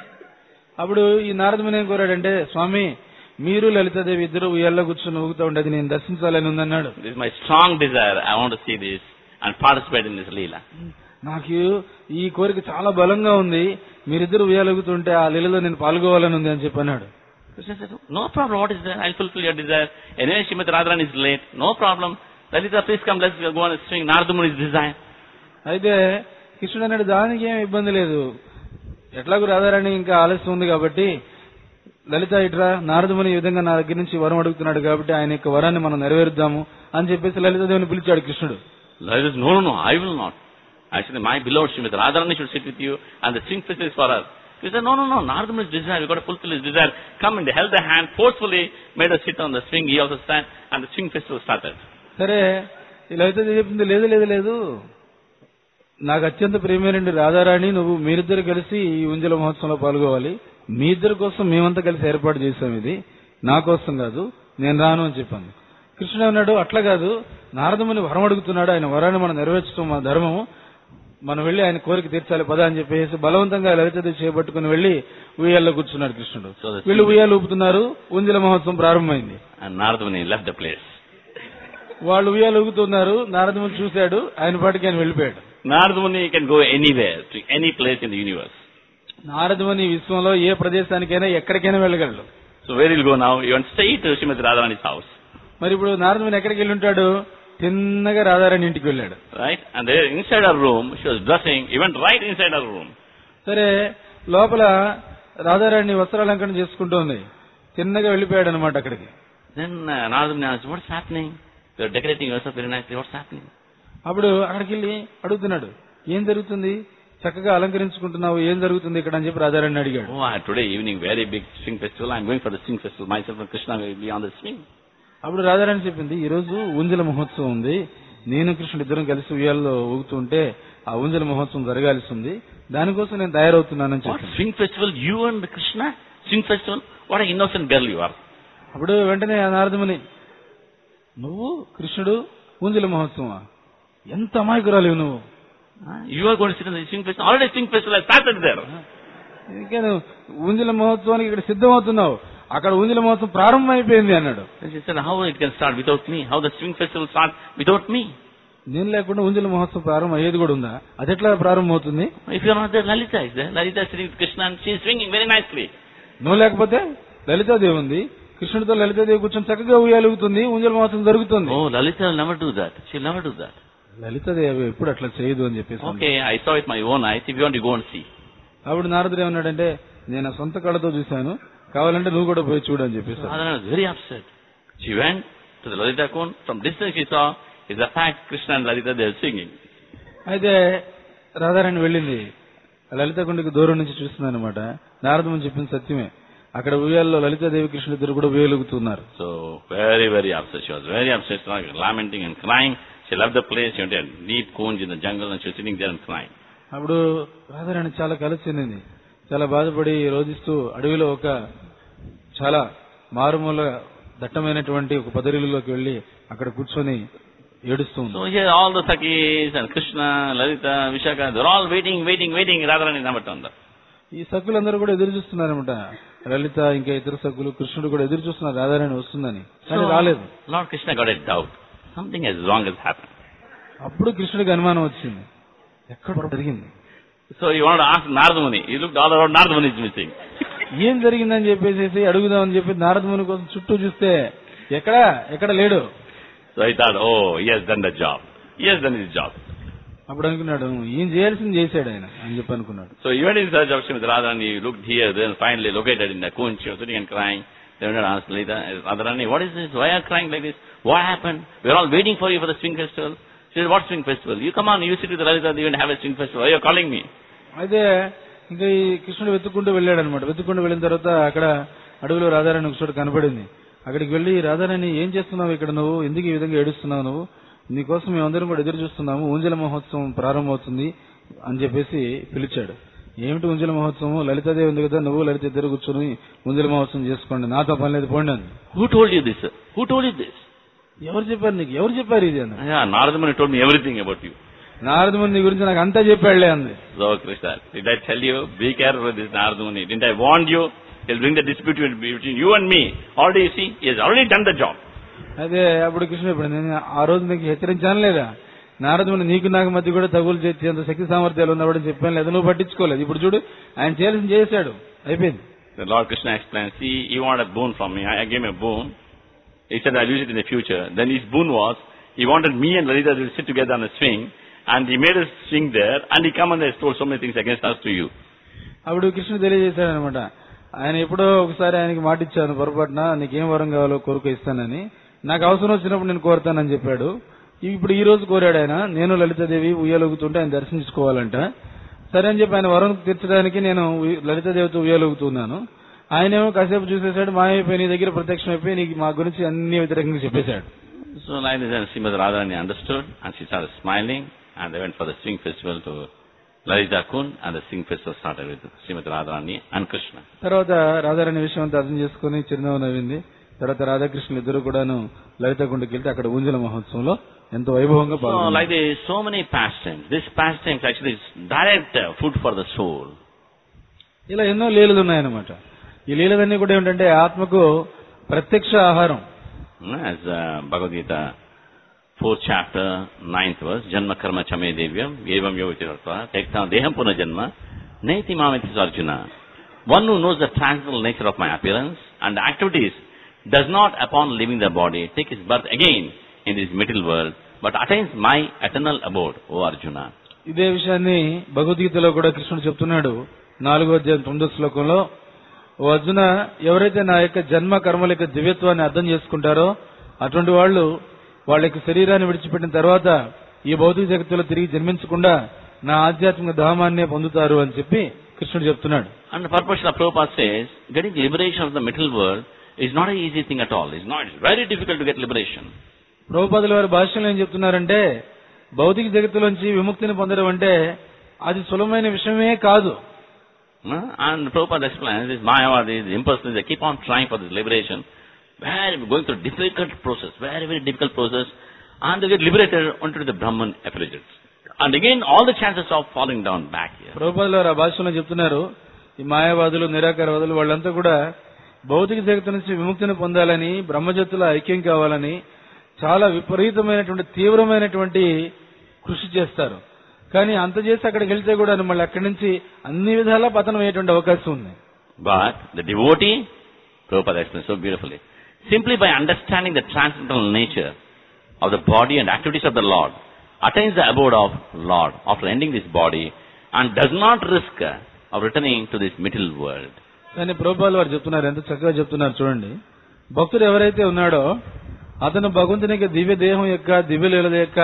S2: అప్పుడు ఈ నారదముని ఏం కోరాడంటే స్వామి మీరు లలితాదేవి ఇద్దరు ఉయ్యాల్లో కూర్చొని ఊగుతూ ఉండేది నేను దర్శించాలని ఉందన్నాడు
S1: This is my strong desire. I want to see this and participate in this Leela.
S2: నాకు ఈ కోరిక చాలా బలంగా ఉంది మీరిద్దరు ఉయ్యాలొగుతుంటే ఆ లీలలో నేను పాల్గొవాలని ఉంది అని చెప్పి అన్నాడు
S1: Krishna said, No problem, what is that? I'll fulfill your desire. Anyway, Srimati Radharani is late. No problem. Lalita, please come, let's go on a swing. Narada Muni's desire.
S2: అయితే కృష్ణుడు అన్నాడు దానికి ఏం ఇబ్బంది లేదు ఎట్లాగూ రాధారాణి ఇంకా ఆలస్యం ఉంది కాబట్టి లలిత ఇట్రా నారదముని ఈ విధంగా నా దగ్గర నుంచి వరం అడుగుతున్నాడు కాబట్టి ఆయన యొక్క వరాన్ని మనం నెరవేరుద్దాము అని చెప్పేసి లలితాదేవిని పిలిచాడు కృష్ణుడు
S1: Lalita says, No, no, no, I will not. Actually, my beloved Srimati Radharani should sit with you and the swing festival is for us. He said, No, no, no, Narada Muni's desire. We've got to fulfill his desire. Come and they held the hand, forcefully made us sit on the swing. He also sat and the swing festival started.
S2: సరే ఈ లలితాదేవి చెప్పింది లేదు లేదు లేదు నాకు అత్యంత ప్రియమైనండి రాధారాణి నువ్వు మీరిద్దరు కలిసి ఈ ఉంజల మహోత్సవంలో పాల్గొవాలి మీ ఇద్దరి కోసం మేమంతా కలిసి ఏర్పాటు చేశాం ఇది నా కోసం కాదు నేను రాను అని చెప్పాను కృష్ణుడు అన్నాడు అట్లా కాదు నారదముని వరం అడుగుతున్నాడు ఆయన వరాన్ని మనం నెరవేర్చడం మన ధర్మము మనం వెళ్ళి ఆయన కోరిక తీర్చాలి పద అని చెప్పేసి బలవంతంగా లలితదేవి చేపట్టుకుని వెళ్ళి ఉయ్యాల్లో కూర్చున్నాడు కృష్ణుడు
S1: So the
S2: వీళ్ళు ఉయ్యాలు ఊపుతున్నారు ఉంజల మహోత్సవం ప్రారంభమైంది
S1: And Narada Muni left the place.
S2: వాళ్ళు ఉయ్యాలు ఊగుతున్నారు నారదముని చూశాడు ఆయన పాటికి ఆయన వెళ్ళిపోయాడు
S1: Narada Muni can go anywhere, to any place in the universe.
S2: నారదముని విశ్వంలో ఏ ప్రదేశానికైనా ఎక్కడికైనా వెళ్ళగలడు
S1: So where he'll go now? He went straight to Srimati Radharani's house.
S2: మరి ఇప్పుడు నారదముని ఎక్కడికి వెళ్ళి ఉంటాడు తిన్నగా రాధారాణి ఇంటికి వెళ్ళాడు
S1: Right? And there inside her room, she was dressing. He went right inside her room.
S2: సరే లోపల రాధారాణి వస్త్రాలంకరణ చేసుకుంటూ ఉంది తిన్నగా వెళ్ళిపోయాడు అనమాట అక్కడికి
S1: Then uh, Narada Muni asked, what's happening? You're decorating yourself very nicely. What's happening?
S2: అప్పుడు అక్కడికి వెళ్ళి అడుగుతున్నాడు ఏం జరుగుతుంది చక్కగా అలంకరించుకుంటున్నావు ఏం జరుగుతుంది ఇక్కడ అని చెప్పి రాజారాణి అడిగాడు
S1: Oh, I have today evening very big swing festival. I'm going for the swing festival. Myself and Krishna will be on the swing.
S2: అప్పుడు రాజారాణి చెప్పింది ఈ రోజు ఊంజల మహోత్సవం ఉంది నేను కృష్ణుడు ఇద్దరం కలిసి ఉయ్యాల్లో ఊగుతుంటే ఆ ఊంజల మహోత్సవం జరగాల్సి ఉంది దానికోసం నేను తయారవుతున్నానని
S1: What
S2: చెప్పింది
S1: swing festival? You and Krishna? Swing festival? What an innocent girl you are.
S2: అప్పుడు వెంటనే ఆ నారదముని నువ్వు కృష్ణుడు ఊంజల మహోత్సవమా ఎంత అమాయకురాలివి నువ్వు
S1: Huh? You are going to sit in the swing festival. Already swing festival has started there.
S2: ఇంకా నువ్వు ఊంజల మహోత్సవానికి ఇక్కడ సిద్ధమవుతున్నావు అక్కడ ఊంజల మహోత్సవం ప్రారంభం అయిపోయింది అన్నాడు
S1: And she said, how it can start without me? How the swing festival start without me?
S2: నేను లేకుండా ఊంజల మహోత్సవం ప్రారంభం అయ్యేది కూడా ఉందా అది ఎట్లా ప్రారంభం అవుతుంది
S1: If you are not there, Lalita is there. Lalita is sitting with Krishna and she is swinging very nicely.
S2: నువ్వు లేకపోతే లలితాదేవి ఉంది కృష్ణుడితో లలితాదేవి కూర్చొని చక్కగా ఉయ్యాలుగుతుంది ఊంజల మహోత్సవం జరుగుతుంది
S1: Oh, Lalita will never do that. She'll never do that.
S2: Lalitha Devi ఎప్పుడు అట్లా చేయదు అని చెప్పేసి అంది.
S1: Okay, I saw it my own eyes. If you want to go and see.
S2: అప్పుడు నారదుడు ఏమన్నాడంటే నేను ఆ సొంత కళ్ళతో చూశాను కావాలంటే నువ్వు కూడా పోయి చూడు అని చెప్పేసి
S1: Radharani was very upset. She went to the Lalita Kund. From distance she saw is the fact Krishna and Lalita they are singing.
S2: అయితే రాధారాణి వెళ్ళింది లలిత కుండికి దూరం నుంచి చూస్తుంది అనమాట నారదమని చెప్పింది సత్యమే అక్కడ ఉయ్యాల్లో లలితాదేవి కృష్ణుడు ఇద్దరు కూడా ఉయ్యలుగుతున్నారు
S1: So very very upset. She was very upset, like lamenting and crying. She left the place. She went to a deep kunj in the jungle and she was sitting there and crying.
S2: అప్పుడు రాధారాణి చాలా కలసి చెందింది చాలా బాధపడి రోధిస్తూ అడవిలో ఒక చాలా మారుమూల దట్టమైనటువంటి ఒక పదరిలోకి వెళ్లి అక్కడ కూర్చొని ఏడుస్తూ ఉంది
S1: So here all the Sakis and Krishna, Lalita, Vishaka, they're all waiting, waiting, waiting. Radharani never turned up.
S2: ఈ సక్కులందరూ కూడా ఎదురు చూస్తున్నారనమాట లలిత ఇంకా ఇతర సక్కులు కృష్ణుడు కూడా ఎదురు చూస్తున్నారు రాధారాణి వస్తుందని కానీ రాలేదు
S1: Lord Krishna got a doubt. Something as wrong has happened.
S2: అప్పుడు కృష్ణుడికి అనుమానం వచ్చింది ఎక్కడ జరిగింది
S1: So he wanted to ask Nardamuni. He looked all around, Nardamuni is missing.
S2: ఏం జరిగిందని చెప్పేసి అడుగుదామని చెప్పి నారదముని కోసం చుట్టూ చూస్తే ఎక్కడ ఎక్కడ లేడు
S1: So he thought, oh, he has done the job. He has done his job.
S2: అప్పుడు అనుకున్నాడు ఏం చేయాల్సింది చేశాడు ఆయన అని చెప్పి అనుకున్నాడు
S1: So he went in search of Srimati Radharani, he looked here, then finally located in the kunj, she was sitting and crying. They went and asked Lita, Radharani, what is this? Why are you crying like this? What happened? We're all waiting for you for the swing festival. She said, what swing festival? You come on, you sit with Lalita, you and have a swing festival. Why are you calling me?
S2: అయితే ఇంకా ఈ కృష్ణుడు వెతుక్కుంటూ వెళ్ళాడు అనమాట వెతుక్కుంటూ వెళ్ళిన తర్వాత అక్కడ అడవిలో రాధారాణి ఒక చోట కనపడింది అక్కడికి వెళ్ళి రాధారాణి ఏం చేస్తున్నావు ఇక్కడ నువ్వు ఎందుకు ఈ విధంగా ఏడుస్తున్నావు నువ్వు నీకోసం మేమందరం కూడా ఎదురు చూస్తున్నాము ఊంజల మహోత్సవం ప్రారంభమవుతుంది అని చెప్పేసి పిలిచాడు ఏమిటి ఊంజల మహోత్సవం లలితాదేవి ఉంది కదా నువ్వు లలిత ఇద్దరు కూర్చొని ఊంజల మహోత్సవం చేసుకోండి నాతో పని లేదు పోండి అంది
S1: Who told you this? sir? Who told you this?
S2: ఎవరు చెప్పారు నీకు ఎవరు చెప్పారు ఇది అన్న
S1: Yeah, Nardamuni told me everything about you.
S2: నారదముని నీ గురించి నాకు అంతా చెప్పాడులే అంది
S1: So Krishna, did I tell you? Be careful with this Nardamuni. Didn't I warn you? He'll bring the dispute between you and me. Already you see, he has already done the job.
S2: అదే అప్పుడు కృష్ణుడు ఇప్పుడు నేను ఆ రోజు నీకు హెచ్చరించాను లేదా నారదుని నీకు నాకు మధ్య కూడా తగులు చేసేంత శక్తి సామర్థ్యాలు ఉన్నవాడని చెప్పాను లేదా నువ్వు పట్టించుకోలేదు ఇప్పుడు చూడు ఆయన చేయాల్సింది చేశాడు అయిపోయింది
S1: The Lord Krishna explained, see, he wanted a boon from me. I, I gave him a boon. He said, I'll use it in the future. Then his boon was, he wanted me and Lalita to sit together on a swing, and he made us swing there, and he come and has told so many things against us to you.
S2: అప్పుడు కృష్ణుడు తెలియజేశాడు అనమాట ఆయన ఎప్పుడో ఒకసారి ఆయనకి మాట ఇచ్చాను పొరపాటున నీకేం వరం కావాలో కోరుకో ఇస్తానని నాకు అవసరం వచ్చినప్పుడు నేను కోరుతానని చెప్పాడు ఇప్పుడు ఈ రోజు కోరాడు ఆయన నేను లలితాదేవి ఉయ్యలొగుతుంటే ఆయన దర్శించుకోవాలంట సరే అని చెప్పి ఆయన వరం తీర్చడానికి నేను ఉయ్య- లలితాదేవితో ఉయ్యలొగుతున్నాను ఆయనేమో కాసేపు చూసేశాడు మాయమైపోయి నీ దగ్గర ప్రత్యక్షం అయిపోయి నీకు మా గురించి అన్ని వ్యతిరేకంగా చెప్పేశాడు
S1: So like this, and Srimad Radharani understood, and she started smiling, and they went for the swing festival to Lalita Kund, and the swing festival started with Srimad Radharani and Krishna.
S2: తర్వాత రాధారాణి విషయం అంతా అర్థం చేసుకుని చిరునవ్వు నవ్వింది తర్వాత రాధాకృష్ణులు ఇద్దరు కూడాను లలిత గుండెకి వెళ్తే అక్కడ ఊంజల మహోత్సవంలో ఎంతో వైభవంగా
S1: So
S2: పాల్గొన్నారు
S1: like this, so many pastimes. This pastimes actually is direct uh, food for the soul.
S2: ఇలా ఎన్నో లీలలు ఉన్నాయన్నమాట ఈ లీలలన్నీ కూడా ఏమిటంటే ఆత్మకు ప్రత్యక్ష ఆహారం
S1: As uh, Bhagavad Gita, fourth chapter, ninth verse, Janma Karma Chame Devyam, Evam Yovitirartva, Tekta Deham Puna Janma, Neti Mamitis Arjuna. One who knows the transcendental nature of my appearance and activities does not, upon leaving the body, take his birth again in this material world, but attains my eternal abode, O Arjuna.
S2: ఇదే విషయాన్ని భగవద్గీతలో కూడా కృష్ణుడు చెప్తున్నాడు నాలుగో అధ్యాయం తొమ్మిదో శ్లోకంలో ఓ అర్జున ఎవరైతే నా యొక్క జన్మ కర్మల యొక్క దివ్యత్వాన్ని అర్థం చేసుకుంటారో అటువంటి వాళ్ళు వాళ్ళ యొక్క శరీరాన్ని విడిచిపెట్టిన తర్వాత ఈ భౌతిక జగత్తులో తిరిగి జన్మించకుండా నా ఆధ్యాత్మిక ధామాన్నే పొందుతారు అని చెప్పి కృష్ణుడు చెప్తున్నాడు
S1: And the purpose of Prabhupada says, getting liberation of the material world is not an easy thing at all. It's not, it's very difficult to get liberation.
S2: ప్రభుపాదుల వారి భాషలో ఏం చెప్తున్నారంటే భౌతిక జగత్తులోంచి విముక్తిని పొందడం అంటే అది సులభమైన విషయమే కాదు
S1: Huh? And Prabhupada explains, these Mayavadis, the impersonalists, they keep on trying for this liberation, very, going through difficult process, very, very difficult process, and they get liberated onto the Brahman effulgence. And again, all the chances of falling down back here.
S2: ప్రభుపాదుల వారు ఆ భాషలో చెప్తున్నారు ఈ మాయావాదులు నిరాకారవాదులు వాళ్ళంతా కూడా భౌతిక జగత్తు నుంచి విముక్తిని పొందాలని బ్రహ్మజత్తుల ఐక్యం కావాలని చాలా విపరీతమైనటువంటి తీవ్రమైనటువంటి కృషి చేస్తారు కానీ అంత చేసి అక్కడికి వెళ్తే కూడా మళ్ళీ అక్కడి నుంచి అన్ని విధాలా పతనం అయ్యేటువంటి అవకాశం ఉంది
S1: But the devotee, Prabhupada explains so beautifully, simply by understanding the transcendental nature of the body and activities of the Lord, attains the abode of Lord after ending this body and does not risk uh, of returning to this material world.
S2: కానీ ప్రభుపాలు వారు చెప్తున్నారు ఎంత చక్కగా చెప్తున్నారు చూడండి భక్తుడు ఎవరైతే ఉన్నాడో అతను భగవంతుని యొక్క దివ్య దేహం యొక్క దివ్య లీలల యొక్క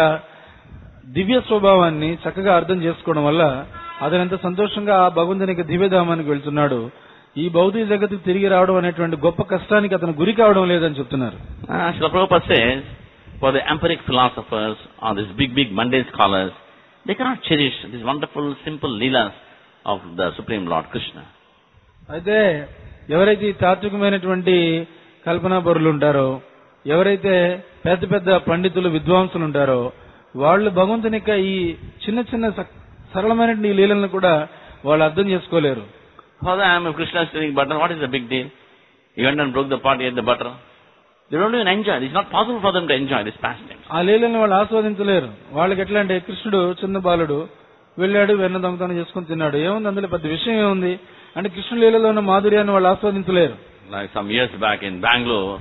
S2: దివ్య స్వభావాన్ని చక్కగా అర్థం చేసుకోవడం వల్ల అతను ఎంత సంతోషంగా ఆ భగవంతుని యొక్క దివ్యధామానికి వెళ్తున్నాడు ఈ భౌతిక జగత్తుకు తిరిగి రావడం అనేటువంటి గొప్ప కష్టానికి అతను గురి కావడం లేదని చెప్తున్నారు
S1: Uh, Srila Prabhupada says, for the empiric philosophers or these big, big mundane scholars, they cannot cherish these wonderful, simple leelas of the Supreme Lord Krishna.
S2: అయితే ఎవరైతే ఈ తాత్వికమైనటువంటి కల్పనా పరులు ఉంటారో ఎవరైతే పెద్ద పెద్ద పండితులు విద్వాంసులు ఉంటారో వాళ్ళు భగవంతుని యొక్క ఈ చిన్న చిన్న స- సరళమైన ఈ లీలలను కూడా వాళ్ళు అర్థం చేసుకోలేరు
S1: For them, if Krishna is stealing butter, what is the big deal? He went and broke the pot, he ate the butter. They don't even enjoy. It's not possible for them to enjoy this pastime.
S2: ఆ లీలను వాళ్ళు ఆస్వాదించలేరు వాళ్ళకి ఎట్లా అంటే కృష్ణుడు చిన్న బాలుడు వెళ్ళాడు వెన్న దొంగతనం చేసుకుని తిన్నాడు ఏముంది అందులో పెద్ద విషయం ఏముంది అంటే కృష్ణుడు లీలలో ఉన్న మాధుర్యాన్ని వాళ్ళు ఆస్వాదించలేరు
S1: Like some years back in Bangalore,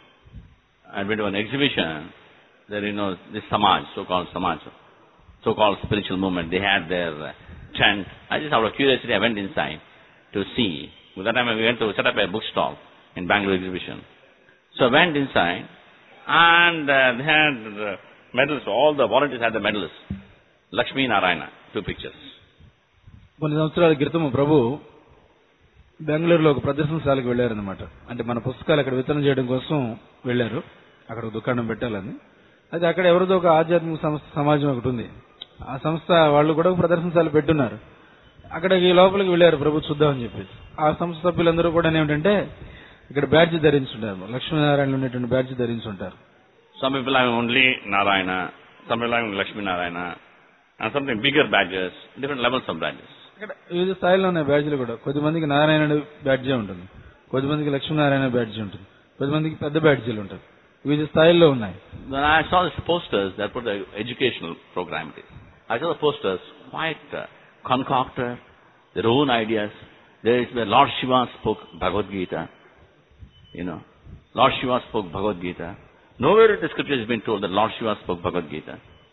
S1: I went to an exhibition. There, you know, this Samaj, so-called Samaj, so-called spiritual movement, they had their uh, tent. I just out of curiosity, I went inside to see. By that time, we went to set up a bookstall in Bangalore exhibition. So I went inside, and uh, they had uh, medals. All the volunteers had the medals. Lakshmi Narayana, two pictures.
S2: కొన్ని సంవత్సరాల క్రితం ప్రభు బెంగళూరులో ఒక ప్రదర్శనశాలకు వెళ్ళారనమాట అంటే మన పుస్తకాలు అక్కడ వితరణ చేయడం కోసం వెళ్ళారు అక్కడ ఒక దుకాణం పెట్టాలని అయితే అక్కడ ఎవరిదో ఒక ఆధ్యాత్మిక సంస్థ సమాజం ఒకటి ఉంది ఆ సంస్థ వాళ్ళు కూడా ఒక ప్రదర్శనశాల పెట్టున్నారు అక్కడికి లోపలికి వెళ్ళారు ప్రభు చూద్దామని చెప్పేసి ఆ సంస్థ సభ్యులందరూ కూడా ఏమిటంటే ఇక్కడ బ్యాడ్జ్ ధరించుంటారు లక్ష్మీనారాయణ ఉండేటువంటి బ్యాడ్జ్ ధరించుంటారు
S1: Some people have only Narayana, some people have Lakshmi Narayana, and something bigger badges, different levels of badges.
S2: ఇక్కడ వివిధ స్థాయిలో ఉన్నాయి బ్యాడ్జ్లు కూడా కొద్దిమందికి నారాయణ బ్యాడ్జే ఉంటుంది కొద్దిమందికి లక్ష్మీనారాయణ బ్యాడ్జీ ఉంటుంది కొద్దిమందికి పెద్ద బ్యాడ్జీలు ఉంటాయి వివిధ స్థాయిల్లో ఉన్నాయి
S1: When I saw these posters that put the educational program it is. I saw the posters quite uh, concocted, their own ideas. There is where Lord Shiva spoke Bhagavad Gita. You know, Lord Shiva spoke Bhagavad Gita. Nowhere in the scripture has been told that Lord Shiva spoke Bhagavad Gita.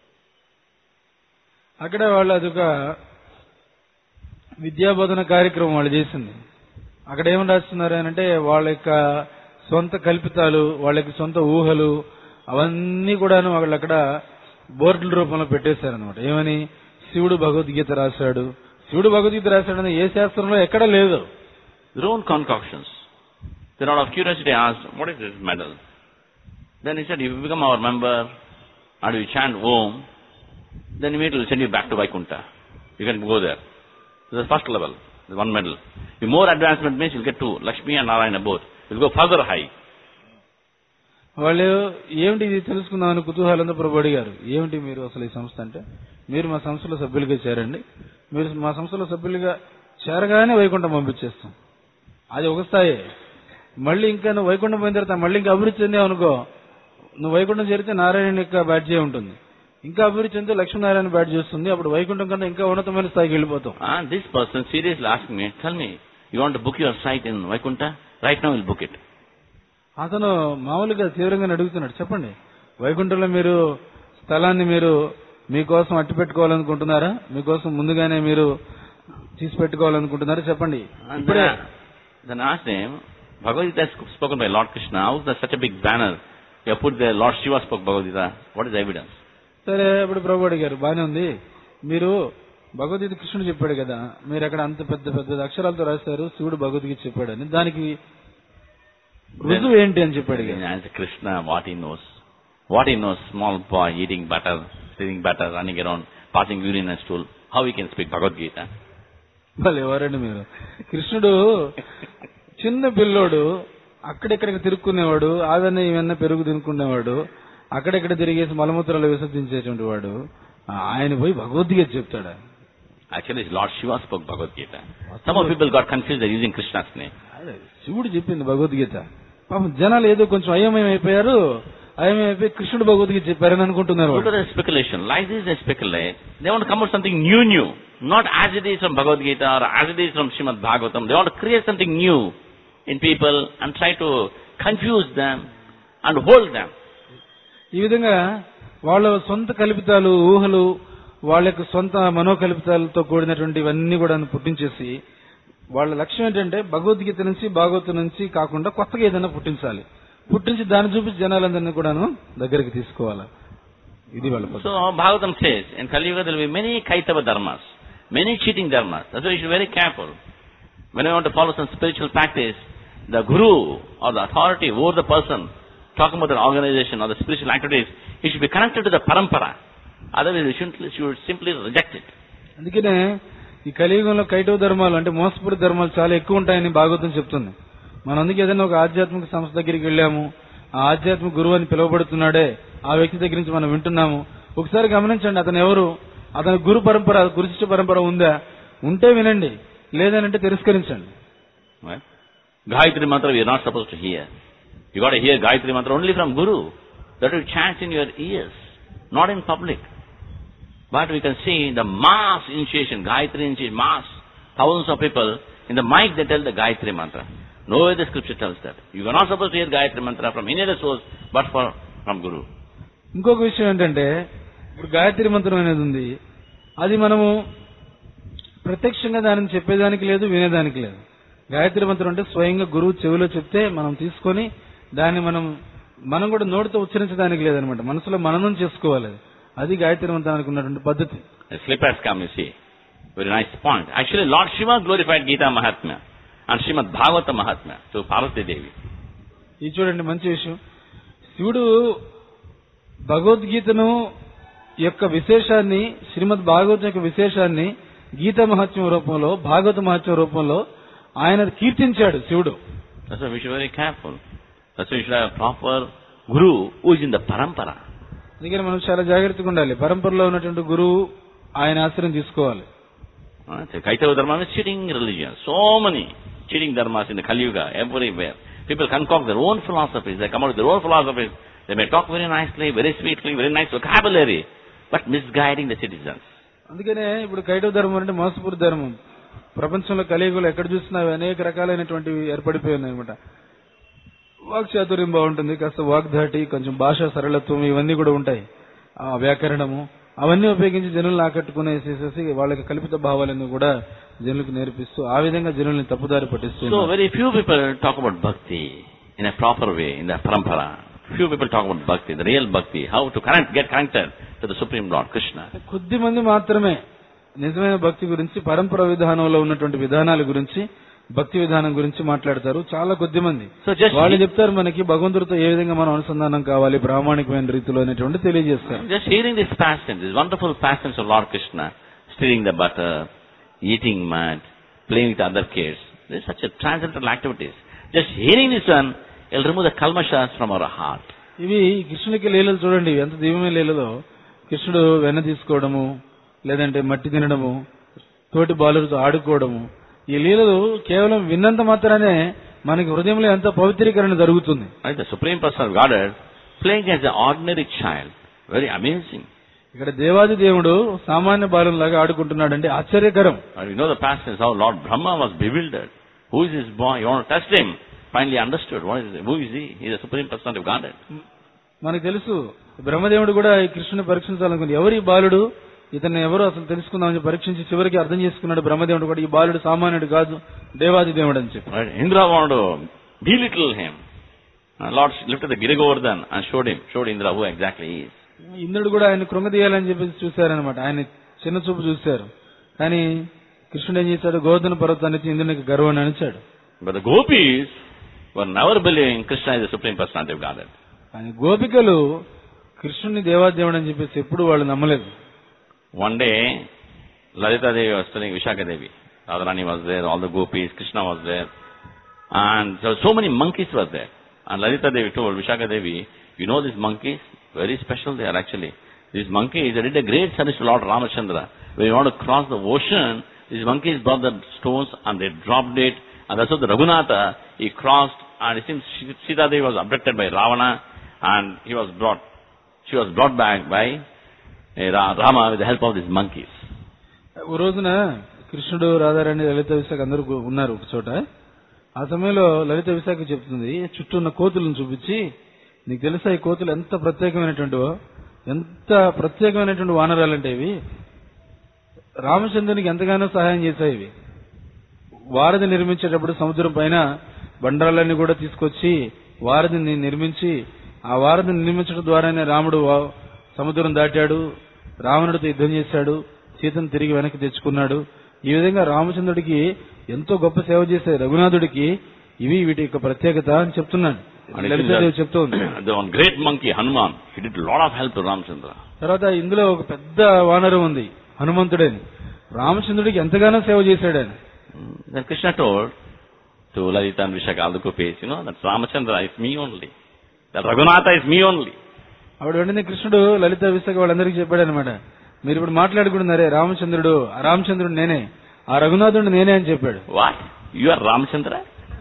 S2: అక్కడ వాళ్ళు అదొక విద్యాబోధన కార్యక్రమం వాళ్ళు చేసింది అక్కడ ఏమని రాస్తున్నారు అని అంటే వాళ్ళ యొక్క సొంత కల్పితాలు వాళ్ళ యొక్క సొంత ఊహలు అవన్నీ కూడాను వాళ్ళు అక్కడ బోర్డుల రూపంలో పెట్టేశారనమాట ఏమని శివుడు భగవద్గీత రాశాడు శివుడు భగవద్గీత రాశాడని ఏ శాస్త్రంలో ఎక్కడ లేదు
S1: Their own concoctions. Then out of curiosity I asked, what is this medal? Then he said, if you become our member and you chant Om, then immediately we'll send you back to Vaikuntha. You can go there. This is the first level, the one medal. If more advancement means you'll get two, Lakshmi and Narayana both. You'll go further high.
S2: వాళ్ళు ఏమిటి ఇది తెలుసుకుందామని కుతూహలంతో ప్రభు అడిగారు ఏమిటి మీరు అసలు ఈ సంస్థ అంటే మీరు మా సంస్థలో సభ్యులుగా చేరండి మీరు మా సంస్థలో సభ్యులుగా చేరగానే వైకుంఠం పంపించేస్తాం అది ఒక స్థాయి మళ్ళీ ఇంకా నువ్వు వైకుంఠం పోయిన తర్వాత మళ్ళీ ఇంకా అభివృద్ధి చెందావు అనుకో నువ్వు వైకుంఠం చేరితే నారాయణ యొక్క బ్యాడ్జీ ఉంటుంది ఇంకా అభివృద్ధి చెందితే లక్ష్మీనారాయణ బ్యాడ్జీ వస్తుంది అప్పుడు వైకుంఠం కన్నా ఇంకా ఉన్నతమైన స్థాయికి వెళ్ళిపోతాం
S1: And this person seriously asked me, tell me, you want to book your site in Vaikuntha? Right now we'll book it.
S2: అతను మామూలుగా తీవ్రంగా అడుగుతున్నాడు చెప్పండి వైకుంఠంలో మీరు స్థలాన్ని మీరు మీకోసం అట్టు పెట్టుకోవాలనుకుంటున్నారా మీకోసం ముందుగానే మీరు తీసి పెట్టుకోవాలనుకుంటున్నారా చెప్పండి
S1: And
S2: ఇప్పుడే
S1: then, then I asked him, Bhagavad Gita is spoken by Lord Krishna. How is there such a big banner? You have put there, Lord Shiva spoke Bhagavad Gita. What is the evidence?
S2: సరే ఇప్పుడు ప్రభు అడిగారు బానే ఉంది మీరు భగవద్గీత కృష్ణుడు చెప్పాడు కదా మీరు అక్కడ అంత పెద్ద పెద్ద అక్షరాలతో రాశారు శివుడు భగవద్గీత చెప్పాడని దానికి రుజువు ఏంటి అని చెప్పాడు
S1: In
S2: కదా
S1: answer Krishna, what he knows. What he knows, small boy eating butter, stealing butter, running around, passing urine and stool. How he can speak Bhagavad Gita?
S2: వాళ్ళు ఎవరండి మీరు కృష్ణుడు చిన్న పిల్లోడు అక్కడెక్కడికి తిరుక్కునేవాడు ఆదన్న ఈవెన్న పెరుగు తినుకునేవాడు అక్కడెక్కడ తిరిగేసి మలమూత్రాలు విసర్జించేటువంటి వాడు ఆయన పోయి భగవద్గీత చెప్తాడా
S1: Actually, Lord Shiva spoke Bhagavad Gita. Some of people got confused, they're using Krishna's name.
S2: అదే, శివుడు చెప్పింది భగవద్గీత పాపం జనాలు ఏదో కొంచెం అయోమయం అయిపోయారు అయోమయం అయిపోయి కృష్ణుడు భగవద్గీత చెప్పారని అనుకుంటున్నారు
S1: Look
S2: వాళ్ళు.
S1: at the speculation. Like this, they speculate. They want to come up with something new, new. Not as it is from Bhagavad Gita or as it is from Srimad Bhagavatam. They want to create something new in people and try to confuse them and hold them.
S2: ఈ విధంగా వాళ్ళ సొంత కల్పితాలు ఊహలు వాళ్ళ యొక్క సొంత మనోకల్పితాలతో కూడినటువంటి ఇవన్నీ కూడా పుట్టించేసి వాళ్ళ లక్ష్యం ఏంటంటే భగవద్గీత నుంచి భాగవతం నుంచి కాకుండా కొత్తగా ఏదైనా పుట్టించాలి పుట్టించి దాన్ని చూపించి జనాలందరినీ కూడాను దగ్గరికి తీసుకోవాలి ఇది వాళ్ళ పద్ధతి.
S1: So Bhagavatam says, in Kali Yuga there will be many Kaitava dharmas, many cheating dharmas. That's why you should be very careful. When you want to follow some spiritual practice, the guru or the authority over the person talking about the organization or the spiritual activities, he should be connected to the parampara. Otherwise, you should, you should simply reject it.
S2: అందుకనే ఈ కలియుగంలో కైటవ ధర్మాలు అంటే మోసపూరి ధర్మాలు చాలా ఎక్కువ ఉంటాయని భాగవతం చెప్తుంది మనం అందుకే ఏదైనా ఒక ఆధ్యాత్మిక సంస్థ దగ్గరికి వెళ్ళాము ఆ ఆధ్యాత్మిక గురువు అని పిలువబడుతున్నాడే ఆ వ్యక్తి దగ్గర నుంచి మనం వింటున్నాము ఒకసారి గమనించండి అతను ఎవరు అతని గురు పరంపర గురుశిష్ట పరంపర ఉందా ఉంటే వినండి లేదనంటే తిరస్కరించండి
S1: Right? Gayatri mantra we are not supposed to hear. You got to hear Gayatri mantra only from Guru. That will chant in your ears, not in public. But we can see the mass initiation, Gayatri initiation, mass, thousands of people, in the mic they tell the Gayatri mantra. Nowhere the scripture tells that. You are not supposed to hear Gayatri mantra from any other source but for, from Guru.
S2: ఇంకొక విషయం ఏంటంటే ఇప్పుడు గాయత్రి మంత్రం అనేది ఉంది అది మనము ప్రత్యక్షంగా దానిని చెప్పేదానికి లేదు వినేదానికి లేదు గాయత్రి మంత్రం అంటే స్వయంగా గురువు చెవిలో చెప్తే మనం తీసుకొని దాన్ని మనం మనం కూడా నోటితో ఉచ్చరించడానికి లేదనమాట మనసులో మననం చేసుకోవాలి అది. అది గాయత్రి మంత్రానికి ఉన్నటువంటి పద్ధతి
S1: The slip has come, you see. Very nice point. Actually, Lord Shiva glorified Gita Mahatmya and Srimad Bhagavata Mahatmya to Parvati Devi.
S2: ఇది చూడండి మంచి విషయం శివుడు భగవద్గీతను యొక్క విశేషాన్ని శ్రీమద్ భాగవతం యొక్క విశేషాన్ని గీతా మహత్యం రూపంలో భాగవత మహత్యం రూపంలో ఆయన కీర్తించాడు శివుడు
S1: That's why we should be very careful. That's why we should have a proper guru who is in the parampara.
S2: అందుకని మనం చాలా జాగ్రత్తగా ఉండాలి పరంపరలో ఉన్నటువంటి గురువు ఆయన ఆశ్రయం తీసుకోవాలి
S1: Uh, the Kaitava Dharma is cheating religion. So many cheating dharmas in the Kali Yuga, everywhere. People concoct their own philosophies. They come out with their own philosophies. They may talk very nicely, very sweetly, very nice vocabulary, but misguiding the citizens.
S2: అందుకనే ఇప్పుడు కైటవ ధర్మం అంటే మోసపూరి ధర్మం ప్రపంచంలో కలియుగంలో ఎక్కడ చూసినా అవి అనేక రకాలైనటువంటివి ఏర్పడిపోయి ఉన్నాయి అనమాట వాక్ చాతుర్యం బాగుంటుంది కాస్త వాగ్ధాటి కొంచెం భాషా సరళత్వం ఇవన్నీ కూడా ఉంటాయి ఆ వ్యాకరణము అవన్నీ ఉపయోగించి జనులను ఆకట్టుకునేసేసేసి వాళ్ళకి కల్పిత భావాలను కూడా జనులకు నేర్పిస్తూ ఆ విధంగా జనుల్ని తప్పుదారి పట్టిస్తూ
S1: So
S2: ఉన్నారు.
S1: very few people talk about bhakti in a proper way, in the parampara. Few people talk about bhakti, the real bhakti, how to connect, get connected to the Supreme Lord, Krishna.
S2: కొద్ది మంది మాత్రమే నిజమైన భక్తి గురించి పరంపర విధానంలో ఉన్నటువంటి విధానాల గురించి భక్తి విధానం గురించి మాట్లాడతారు చాలా కొద్ది మంది
S1: So just
S2: వాళ్ళు చెప్తారు మనకి భగవంతుడితో ఏ విధంగా మనం అనుసంధానం కావాలి ప్రామాణికమైన రీతిలో అనేటువంటి తెలియజేస్తారు
S1: Just hearing these pastimes, these wonderful pastimes of Lord Krishna, stirring the butter, eating mud, playing with other kids, this is such a transcendental activities. Just hearing this one, it'll remove the kalmashas from our heart.
S2: ఇవి కృష్ణునికి లీలలు చూడండి ఎంత దివ్యమైన లీలలో కృష్ణుడు వెన్న తీసుకోవడము లేదంటే మట్టి తినడము తోటి బాలులతో ఆడుకోవడము ఈ లీలలు కేవలం విన్నంత మాత్రానే మనకి హృదయంలో ఎంతో పవిత్రీకరణ జరుగుతుంది
S1: Right? The Supreme Person of Godhead playing as an ordinary child. Very amazing.
S2: ఇక్కడ దేవాది దేవుడు సామాన్య బాలులాగా ఆడుకుంటున్నాడంటే ఆశ్చర్యకరం
S1: And we know the passage how Lord Brahma was bewildered. Who is this boy? You want to test him? Finally understood. What is Who is he? He is the Supreme Person of Godhead.
S2: మనకు తెలుసు బ్రహ్మదేవుడు కూడా ఈ కృష్ణుని పరీక్షించాలనుకుంది ఎవరు ఈ బాలుడు ఇతన్ని ఎవరు అసలు తెలుసుకుందామని చెప్పి పరీక్షించి చివరికి అర్థం చేసుకున్నాడు బ్రహ్మదేవుడు కూడా ఈ బాలుడు సామాన్యుడు కాదు దేవాది దేవుడు అని చెప్పి
S1: Right? Indra wanted to belittle him. Uh, Lord lifted the Girigordhan and showed him, showed Indra who exactly he is.
S2: ఇంద్రుడు కూడా ఆయన కృంగదీయాలని చెప్పి చూశారనమాట ఆయన చిన్న చూపు చూశారు కానీ కృష్ణుడు ఏం చేశాడు గోవర్ధన పర్వతాన్ని ఎత్తి ఇంద్రునికి గర్వాన్ని అనిచాడు
S1: But the gopis were never believing Krishna is the Supreme Personality of Godhead.
S2: కానీ గోపికలు కృష్ణుని దేవాదేవుడు అని చెప్పేసి ఎప్పుడు వాళ్ళు నమ్మలేదు
S1: One day, Lalita Devi was telling Vishaka Devi. Radharani was there, all the gopis, Krishna was there. And there were so many monkeys were there. And Lalita Devi told Vishaka Devi, you know these monkeys? Very special they are actually. These monkeys, they did a great service to Lord Ramachandra. When you want to cross the ocean, these monkeys brought the stones and they dropped it. And that's what the Raghunatha, he crossed and it seems Sita Devi was abducted by Ravana and he was brought, she was brought back by eh, Ra- Rama with the help of these monkeys.
S2: ఓ రోజున కృష్ణుడు రాధారాణి లలిత విశాఖ అందరూ గు- ఉన్నారు ఒక చోట ఆ సమయంలో లలిత విశాఖ చెప్తుంది చుట్టూ ఉన్న కోతులను చూపించి నీకు తెలుసా ఈ కోతులు ఎంత ప్రత్యేకమైనటువంటివో ఎంత ప్రత్యేకమైనటువంటి వానరాలంటే ఇవి రామచంద్రునికి ఎంతగానో సహాయం చేశాయి ఇవి వారధి నిర్మించేటప్పుడు సముద్రం పైన బండరాలన్నీ కూడా తీసుకొచ్చి వారధిని నిర్మించి ఆ వారధిని నిర్మించడం ద్వారానే రాముడు వా- సముద్రం దాటాడు రావణుడితో యుద్ధం చేశాడు సీతను తిరిగి వెనక్కి తెచ్చుకున్నాడు ఈ విధంగా రామచంద్రుడికి ఎంతో గొప్ప సేవ చేసే రఘునాథుడికి ఇవి వీటి యొక్క ప్రత్యేకత అని చెప్తున్నాడు
S1: And it is
S2: లలితాదేవి చెప్తూ ఉంది
S1: that the one great monkey, Hanuman, he did a lot of help to Ramchandra.
S2: తర్వాత ఇందులో ఒక పెద్ద వానరం ఉంది హనుమంతుడని రామచంద్రుడికి ఎంతగానో సేవ చేశాడు ఆయన
S1: Mm. Then Krishna told to Lalita and Vishaka, all the gopis, you know, that Ramachandra is me only. That Raghunatha is me only.
S2: అప్పుడు వెంటనే కృష్ణుడు లలిత విశాఖ వాళ్ళందరికీ చెప్పాడు అనమాట మీరు ఇప్పుడు మాట్లాడుకుంటున్నారే రామచంద్రుడు ఆ రామచంద్రుడు నేనే ఆ రఘునాథుడు నేనే అని చెప్పాడు
S1: What? You are Ramchandra?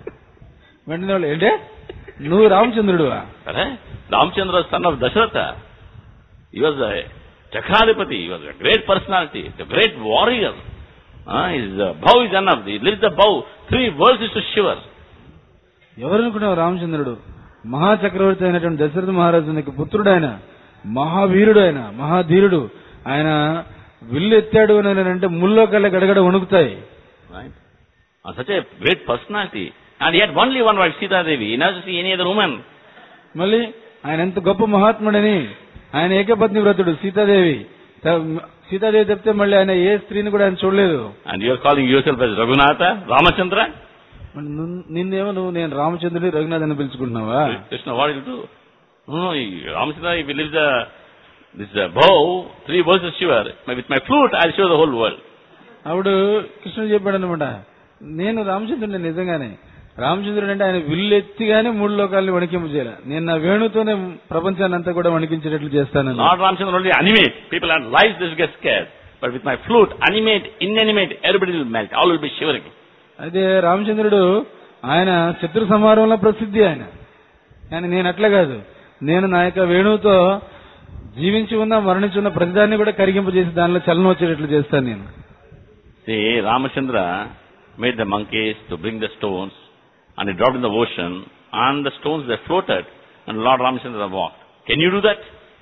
S2: వెంటనే వాళ్ళు ఏంటే నువ్వు రామచంద్రుడు
S1: Correct? Ramchandra was son of Dasharatha. He was a Chakradipati. He was a great personality, a great warrior. Uh, his uh, bow is enough. He lifts the bow. Three worlds is to shiver.
S2: ఎవరనుకున్నావు రామచంద్రుడు మహాచక్రవర్తి అయినటువంటి దశరథ మహారాజునికి పుత్రుడు ఆయన మహావీరుడు ఆయన మహాధీరుడు ఆయన విల్లు ఎత్తాడు అని అంటే ముల్లో కళ్ళ గడగడ వణుకుతాయి
S1: Right? Uh, such a great personality. And he had only one wife, Sita Devi. He never see any other woman.
S2: మళ్ళీ ఆయన ఎంత గొప్ప మహాత్ముడని ఆయన ఏకపత్ని వ్రతుడు సీతాదేవి త- సీతాదేవి చెప్తే మళ్ళీ ఆయన ఏ స్త్రీని కూడా ఆయన చూడలేదు
S1: And you are calling yourself as Raghunatha, Ramachandra?
S2: మరి నున్- నిన్నేమో నువ్వు నేను రామచంద్రుడి రఘునాథ్ అని పిలుచుకుంటున్నావా
S1: Krishna, what will you do? No, no, he- Ramachandra, if he leaves the, this uh, bow, three verses shiver. With my flute, I'll show the whole world.
S2: అప్పుడు కృష్ణుడు చెప్పాడు అనమాట నేను రామచంద్రుడిని నిజంగానే రామచంద్రుడు అంటే ఆయన విల్లు ఎత్తిగానే మూడు లోకాలని వణికింపు చేయాలి నేను నా వేణుతోనే ప్రపంచాన్ని అంతా కూడా వణికించేటట్లు చేస్తానని
S1: Not Ramachandra only animate. People have lives, they will get scared. But with my flute, animate, inanimate, everybody will melt. All will be shivering.
S2: అయితే రామచంద్రుడు ఆయన శత్రు సంహారంలో ప్రసిద్ధి ఆయన కానీ నేను అట్లా కాదు నేను నా యొక్క వేణువుతో జీవించి ఉన్న మరణించి ఉన్న ప్రతిదాన్ని కూడా కరిగింపజేసి దానిలో చలనం వచ్చేటట్లు చేస్తాను నేను
S1: See, Ramachandra made the monkeys to bring the stones and he dropped in the ocean and the stones they floated and Lord Ramachandra walked. Can you do that?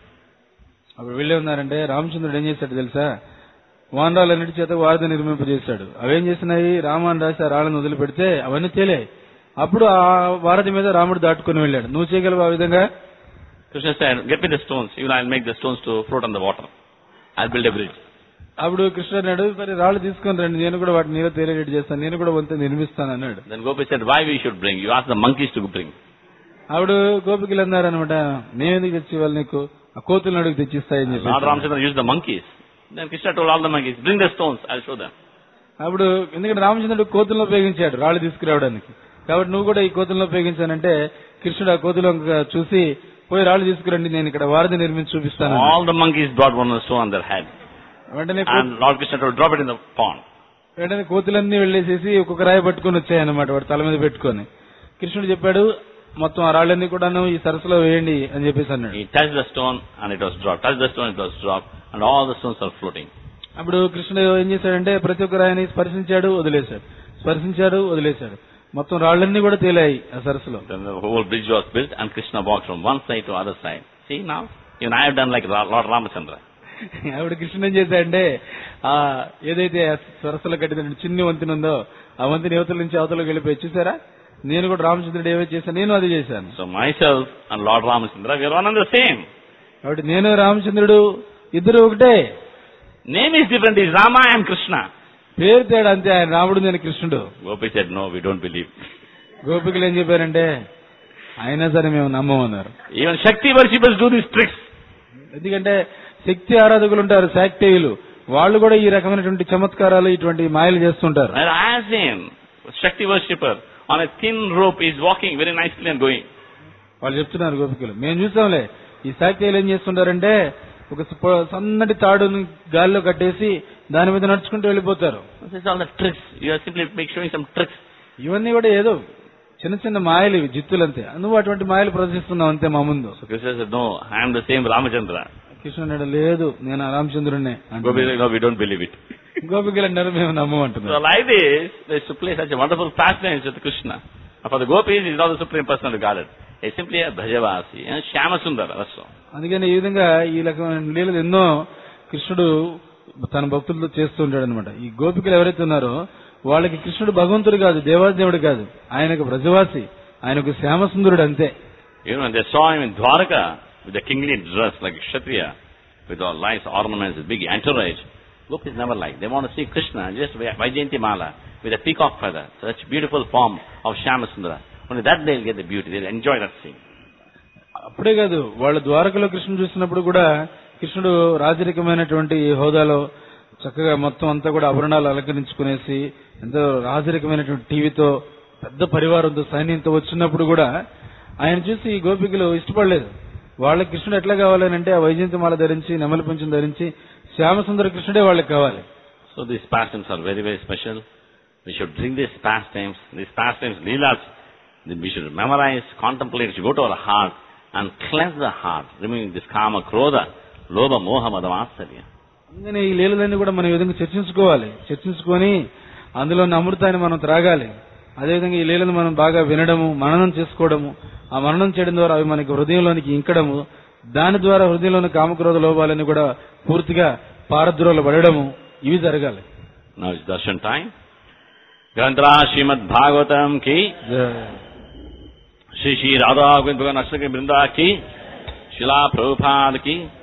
S2: అప్పుడు వెళ్ళి ఉన్నారంటే రామచంద్రుడు ఏం చేశాడు తెలుసా వానరాలన్నిటి చేత వారధి నిర్మింపజేశాడు అవేం చేసినాయి రామాన్ రాసి ఆ రాళ్ళను వదిలిపెడితే అవన్నీ తేలాయి అప్పుడు ఆ వారధి మీద రాముడు దాటుకుని వెళ్ళాడు నువ్వు చేయగలవు ఆ విధంగా
S1: Krishna said, get me the stones. Even I'll make the stones to float on the water. I'll build a bridge.
S2: అప్పుడు కృష్ణుడు అన్నాడు సరే రాళ్ళు తీసుకొని రండి నేను కూడా వాటిని నీలో తేలేటట్టు చేస్తాను నేను కూడా వంతెన నిర్మిస్తాను అన్నాడు
S1: Then Gopi said, why we should bring? You ask the monkeys to bring.
S2: ఆవిడ గోపికలు అన్నారనమాట మేమెందుకు తెచ్చి వాళ్ళు నీకు ఆ కోతులను అడుగు తెచ్చిస్తాయని
S1: Lord
S2: చెప్పి
S1: Ramachandra used the monkeys. Then Krishna told all the monkeys, bring the stones. I'll show them.
S2: అప్పుడు ఎందుకంటే రామచంద్రుడు కోతులను ఉపయోగించాడు రాళ్ళు తీసుకురావడానికి కాబట్టి నువ్వు కూడా ఈ కోతులను ఉపయోగించానంటే కృష్ణుడు ఆ కోతులు చూసి పోయి రాళ్ళు తీసుకురండి నేను ఇక్కడ వారధి నిర్మించి చూపిస్తాను
S1: All the monkeys brought one stone on their head.
S2: వెంటనే కో-
S1: And Lord Krishna told, drop it in the pond.
S2: వెంటనే కోతులన్నీ వెళ్ళేసేసి ఒక్కొక్క రాయి పట్టుకొని వచ్చాయన్నమాట వాడు తల మీద పెట్టుకొని కృష్ణుడు చెప్పాడు మొత్తం ఆ రాళ్ళన్నీ కూడాను ఈ సరస్సులో వేయండి అని చెప్పేసి అన్నాడు
S1: He touched the stone and it was dropped. Touched the stone, it was dropped. And all the stones are floating.
S2: అప్పుడు కృష్ణుడు ఏం చేశాడంటే ప్రతి ఒక్క రాయిని స్పర్శించాడు వదిలేశాడు స్పర్శించాడు వదిలేశాడు మొత్తం రాళ్ళన్నీ కూడా తేలాయి ఆ సరస్సులో
S1: Then the whole bridge was built and Krishna walked from one side to other side. See now? Even I have done like Ra- Lord Ramachandra.
S2: ఆవిడ కృష్ణుడు ఏం చేశాడంటే ఆ ఏదైతే ఆ సరస్సులో కట్టిన చిన్ని వంతెన ఉందో ఆ వంతెన యువతల నుంచి అవతలకు వెళ్ళిపోయి చూసారా నేను కూడా రామచంద్రుడు ఏవో చేశాను నేను అది చేశాను
S1: So myself and Lord Ramachandra, we are one and the same.
S2: కాబట్టి నేను రామచంద్రుడు ఇద్దరు ఒకటే
S1: Name is different. Is Rama, I am Krishna.
S2: పేరు తేడా అంతే ఆయన రాముడు నేను కృష్ణుడు
S1: Gopi said, no, we don't believe.
S2: గోపికలు ఏం చెప్పారంటే అయినా సరే మేము నమ్మమన్నారు
S1: Even Shakti worshippers do these tricks.
S2: ఎందుకంటే శక్తి ఆరాధకులు ఉంటారు శాక్తేయులు వాళ్ళు కూడా ఈ రకమైనటువంటి చమత్కారాలు ఇటువంటి మాయలు చేస్తుంటారు
S1: And as in Shakti worshipper on a thin rope is walking very nicely and going.
S2: వాళ్ళు చెప్తున్నారు గోపికలు మేము చూసాంలే ఈ శాక్తేయులు ఏం చేస్తుంటారంటే ఒక సప- సన్నటి తాడుని గాలిలో కట్టేసి దాని మీద నడుచుకుంటూ వెళ్ళిపోతారు
S1: This is all the tricks. You are simply make showing some tricks.
S2: ఇవన్నీ కూడా ఏదో చిన్న చిన్న మాయలు ఇవి జిత్తులంతే నువ్వు అటువంటి మాయలు ప్రదర్శిస్తున్నావు అంతే మా ముందు
S1: So Krishna said, no, I am the same Ramachandra.
S2: కృష్ణుడు లేదు నేను రామచంద్రుడినే
S1: Gopi said, no, we don't believe it.
S2: గోపికలు అన్నారు మేము
S1: So
S2: నమ్మమంటున్నారు
S1: like this, they used to play such a wonderful pastimes with Krishna. And for the gopis, he is not the supreme person regarded. He is simply a Bhajavasi, and Shyamasundara, that's all.
S2: అందుకని ఈ విధంగా ఈ రకమైన లీలలు ఎన్నో కృష్ణుడు తన భక్తులతో చేస్తూ ఉంటాడు అనమాట ఈ గోపికలు ఎవరైతే ఉన్నారో వాళ్ళకి కృష్ణుడు భగవంతుడు కాదు దేవాదేవుడు కాదు ఆయనకు బ్రజవాసి ఆయనకు శ్యామసుందరుడు అంతే
S1: You know, when they saw him in Dwaraka with a kingly dress like a Kshatriya, with all nice ornaments, with big entourage, gopis never like. They want to see Krishna just by Vaijayanti Mala with a peacock feather, such beautiful form of Shyamasundara. Only that they'll get the beauty, they'll enjoy that scene.
S2: అప్పుడే కాదు వాళ్ళ ద్వారకలో కృష్ణుడు చూసినప్పుడు కూడా కృష్ణుడు రాజరికమైనటువంటి హోదాలో చక్కగా మొత్తం అంతా కూడా ఆభరణాలు అలంకరించుకునేసి ఎంతో రాజరికమైనటువంటి టీవీతో పెద్ద పరివారంతో సైన్యంతో వచ్చినప్పుడు కూడా ఆయన చూసి ఈ గోపికలు ఇష్టపడలేదు వాళ్ళకి కృష్ణుడు ఎట్లా కావాలని అంటే ఆ వైజయంతి మాల ధరించి నెమలి పంచం ధరించి శ్యామసుందర కృష్ణుడే వాళ్ళకి కావాలి
S1: So these pastimes are very, very special. We should drink these pastimes, these pastimes, leelas, then we should memorize, contemplate, it should go to our heart and cleanse the heart, removing this kama, krodha, loba, moha, madavatsarya.
S2: అందుకని ఈ లీలలన్నీ కూడా మనం ఈ విధంగా చర్చించుకోవాలి చర్చించుకొని అందులో ఉన్న అమృతాన్ని మనం త్రాగాలి అదేవిధంగా ఈ లీలను మనం బాగా వినడము మననం చేసుకోవడము ఆ మననం చేయడం ద్వారా అవి మనకి హృదయంలోనికి ఇంకడము దాని ద్వారా హృదయంలోని కామక్రోధ లోపాలని కూడా పూర్తిగా పారద్రోలు పడడము ఇవి జరగాలి
S1: Now it's darshan time. Grantra Srimad Bhagavatam ki, Shri Shri Radha Govind Bhagan Ashtaka Brinda ki, Shila Prabhupada ki,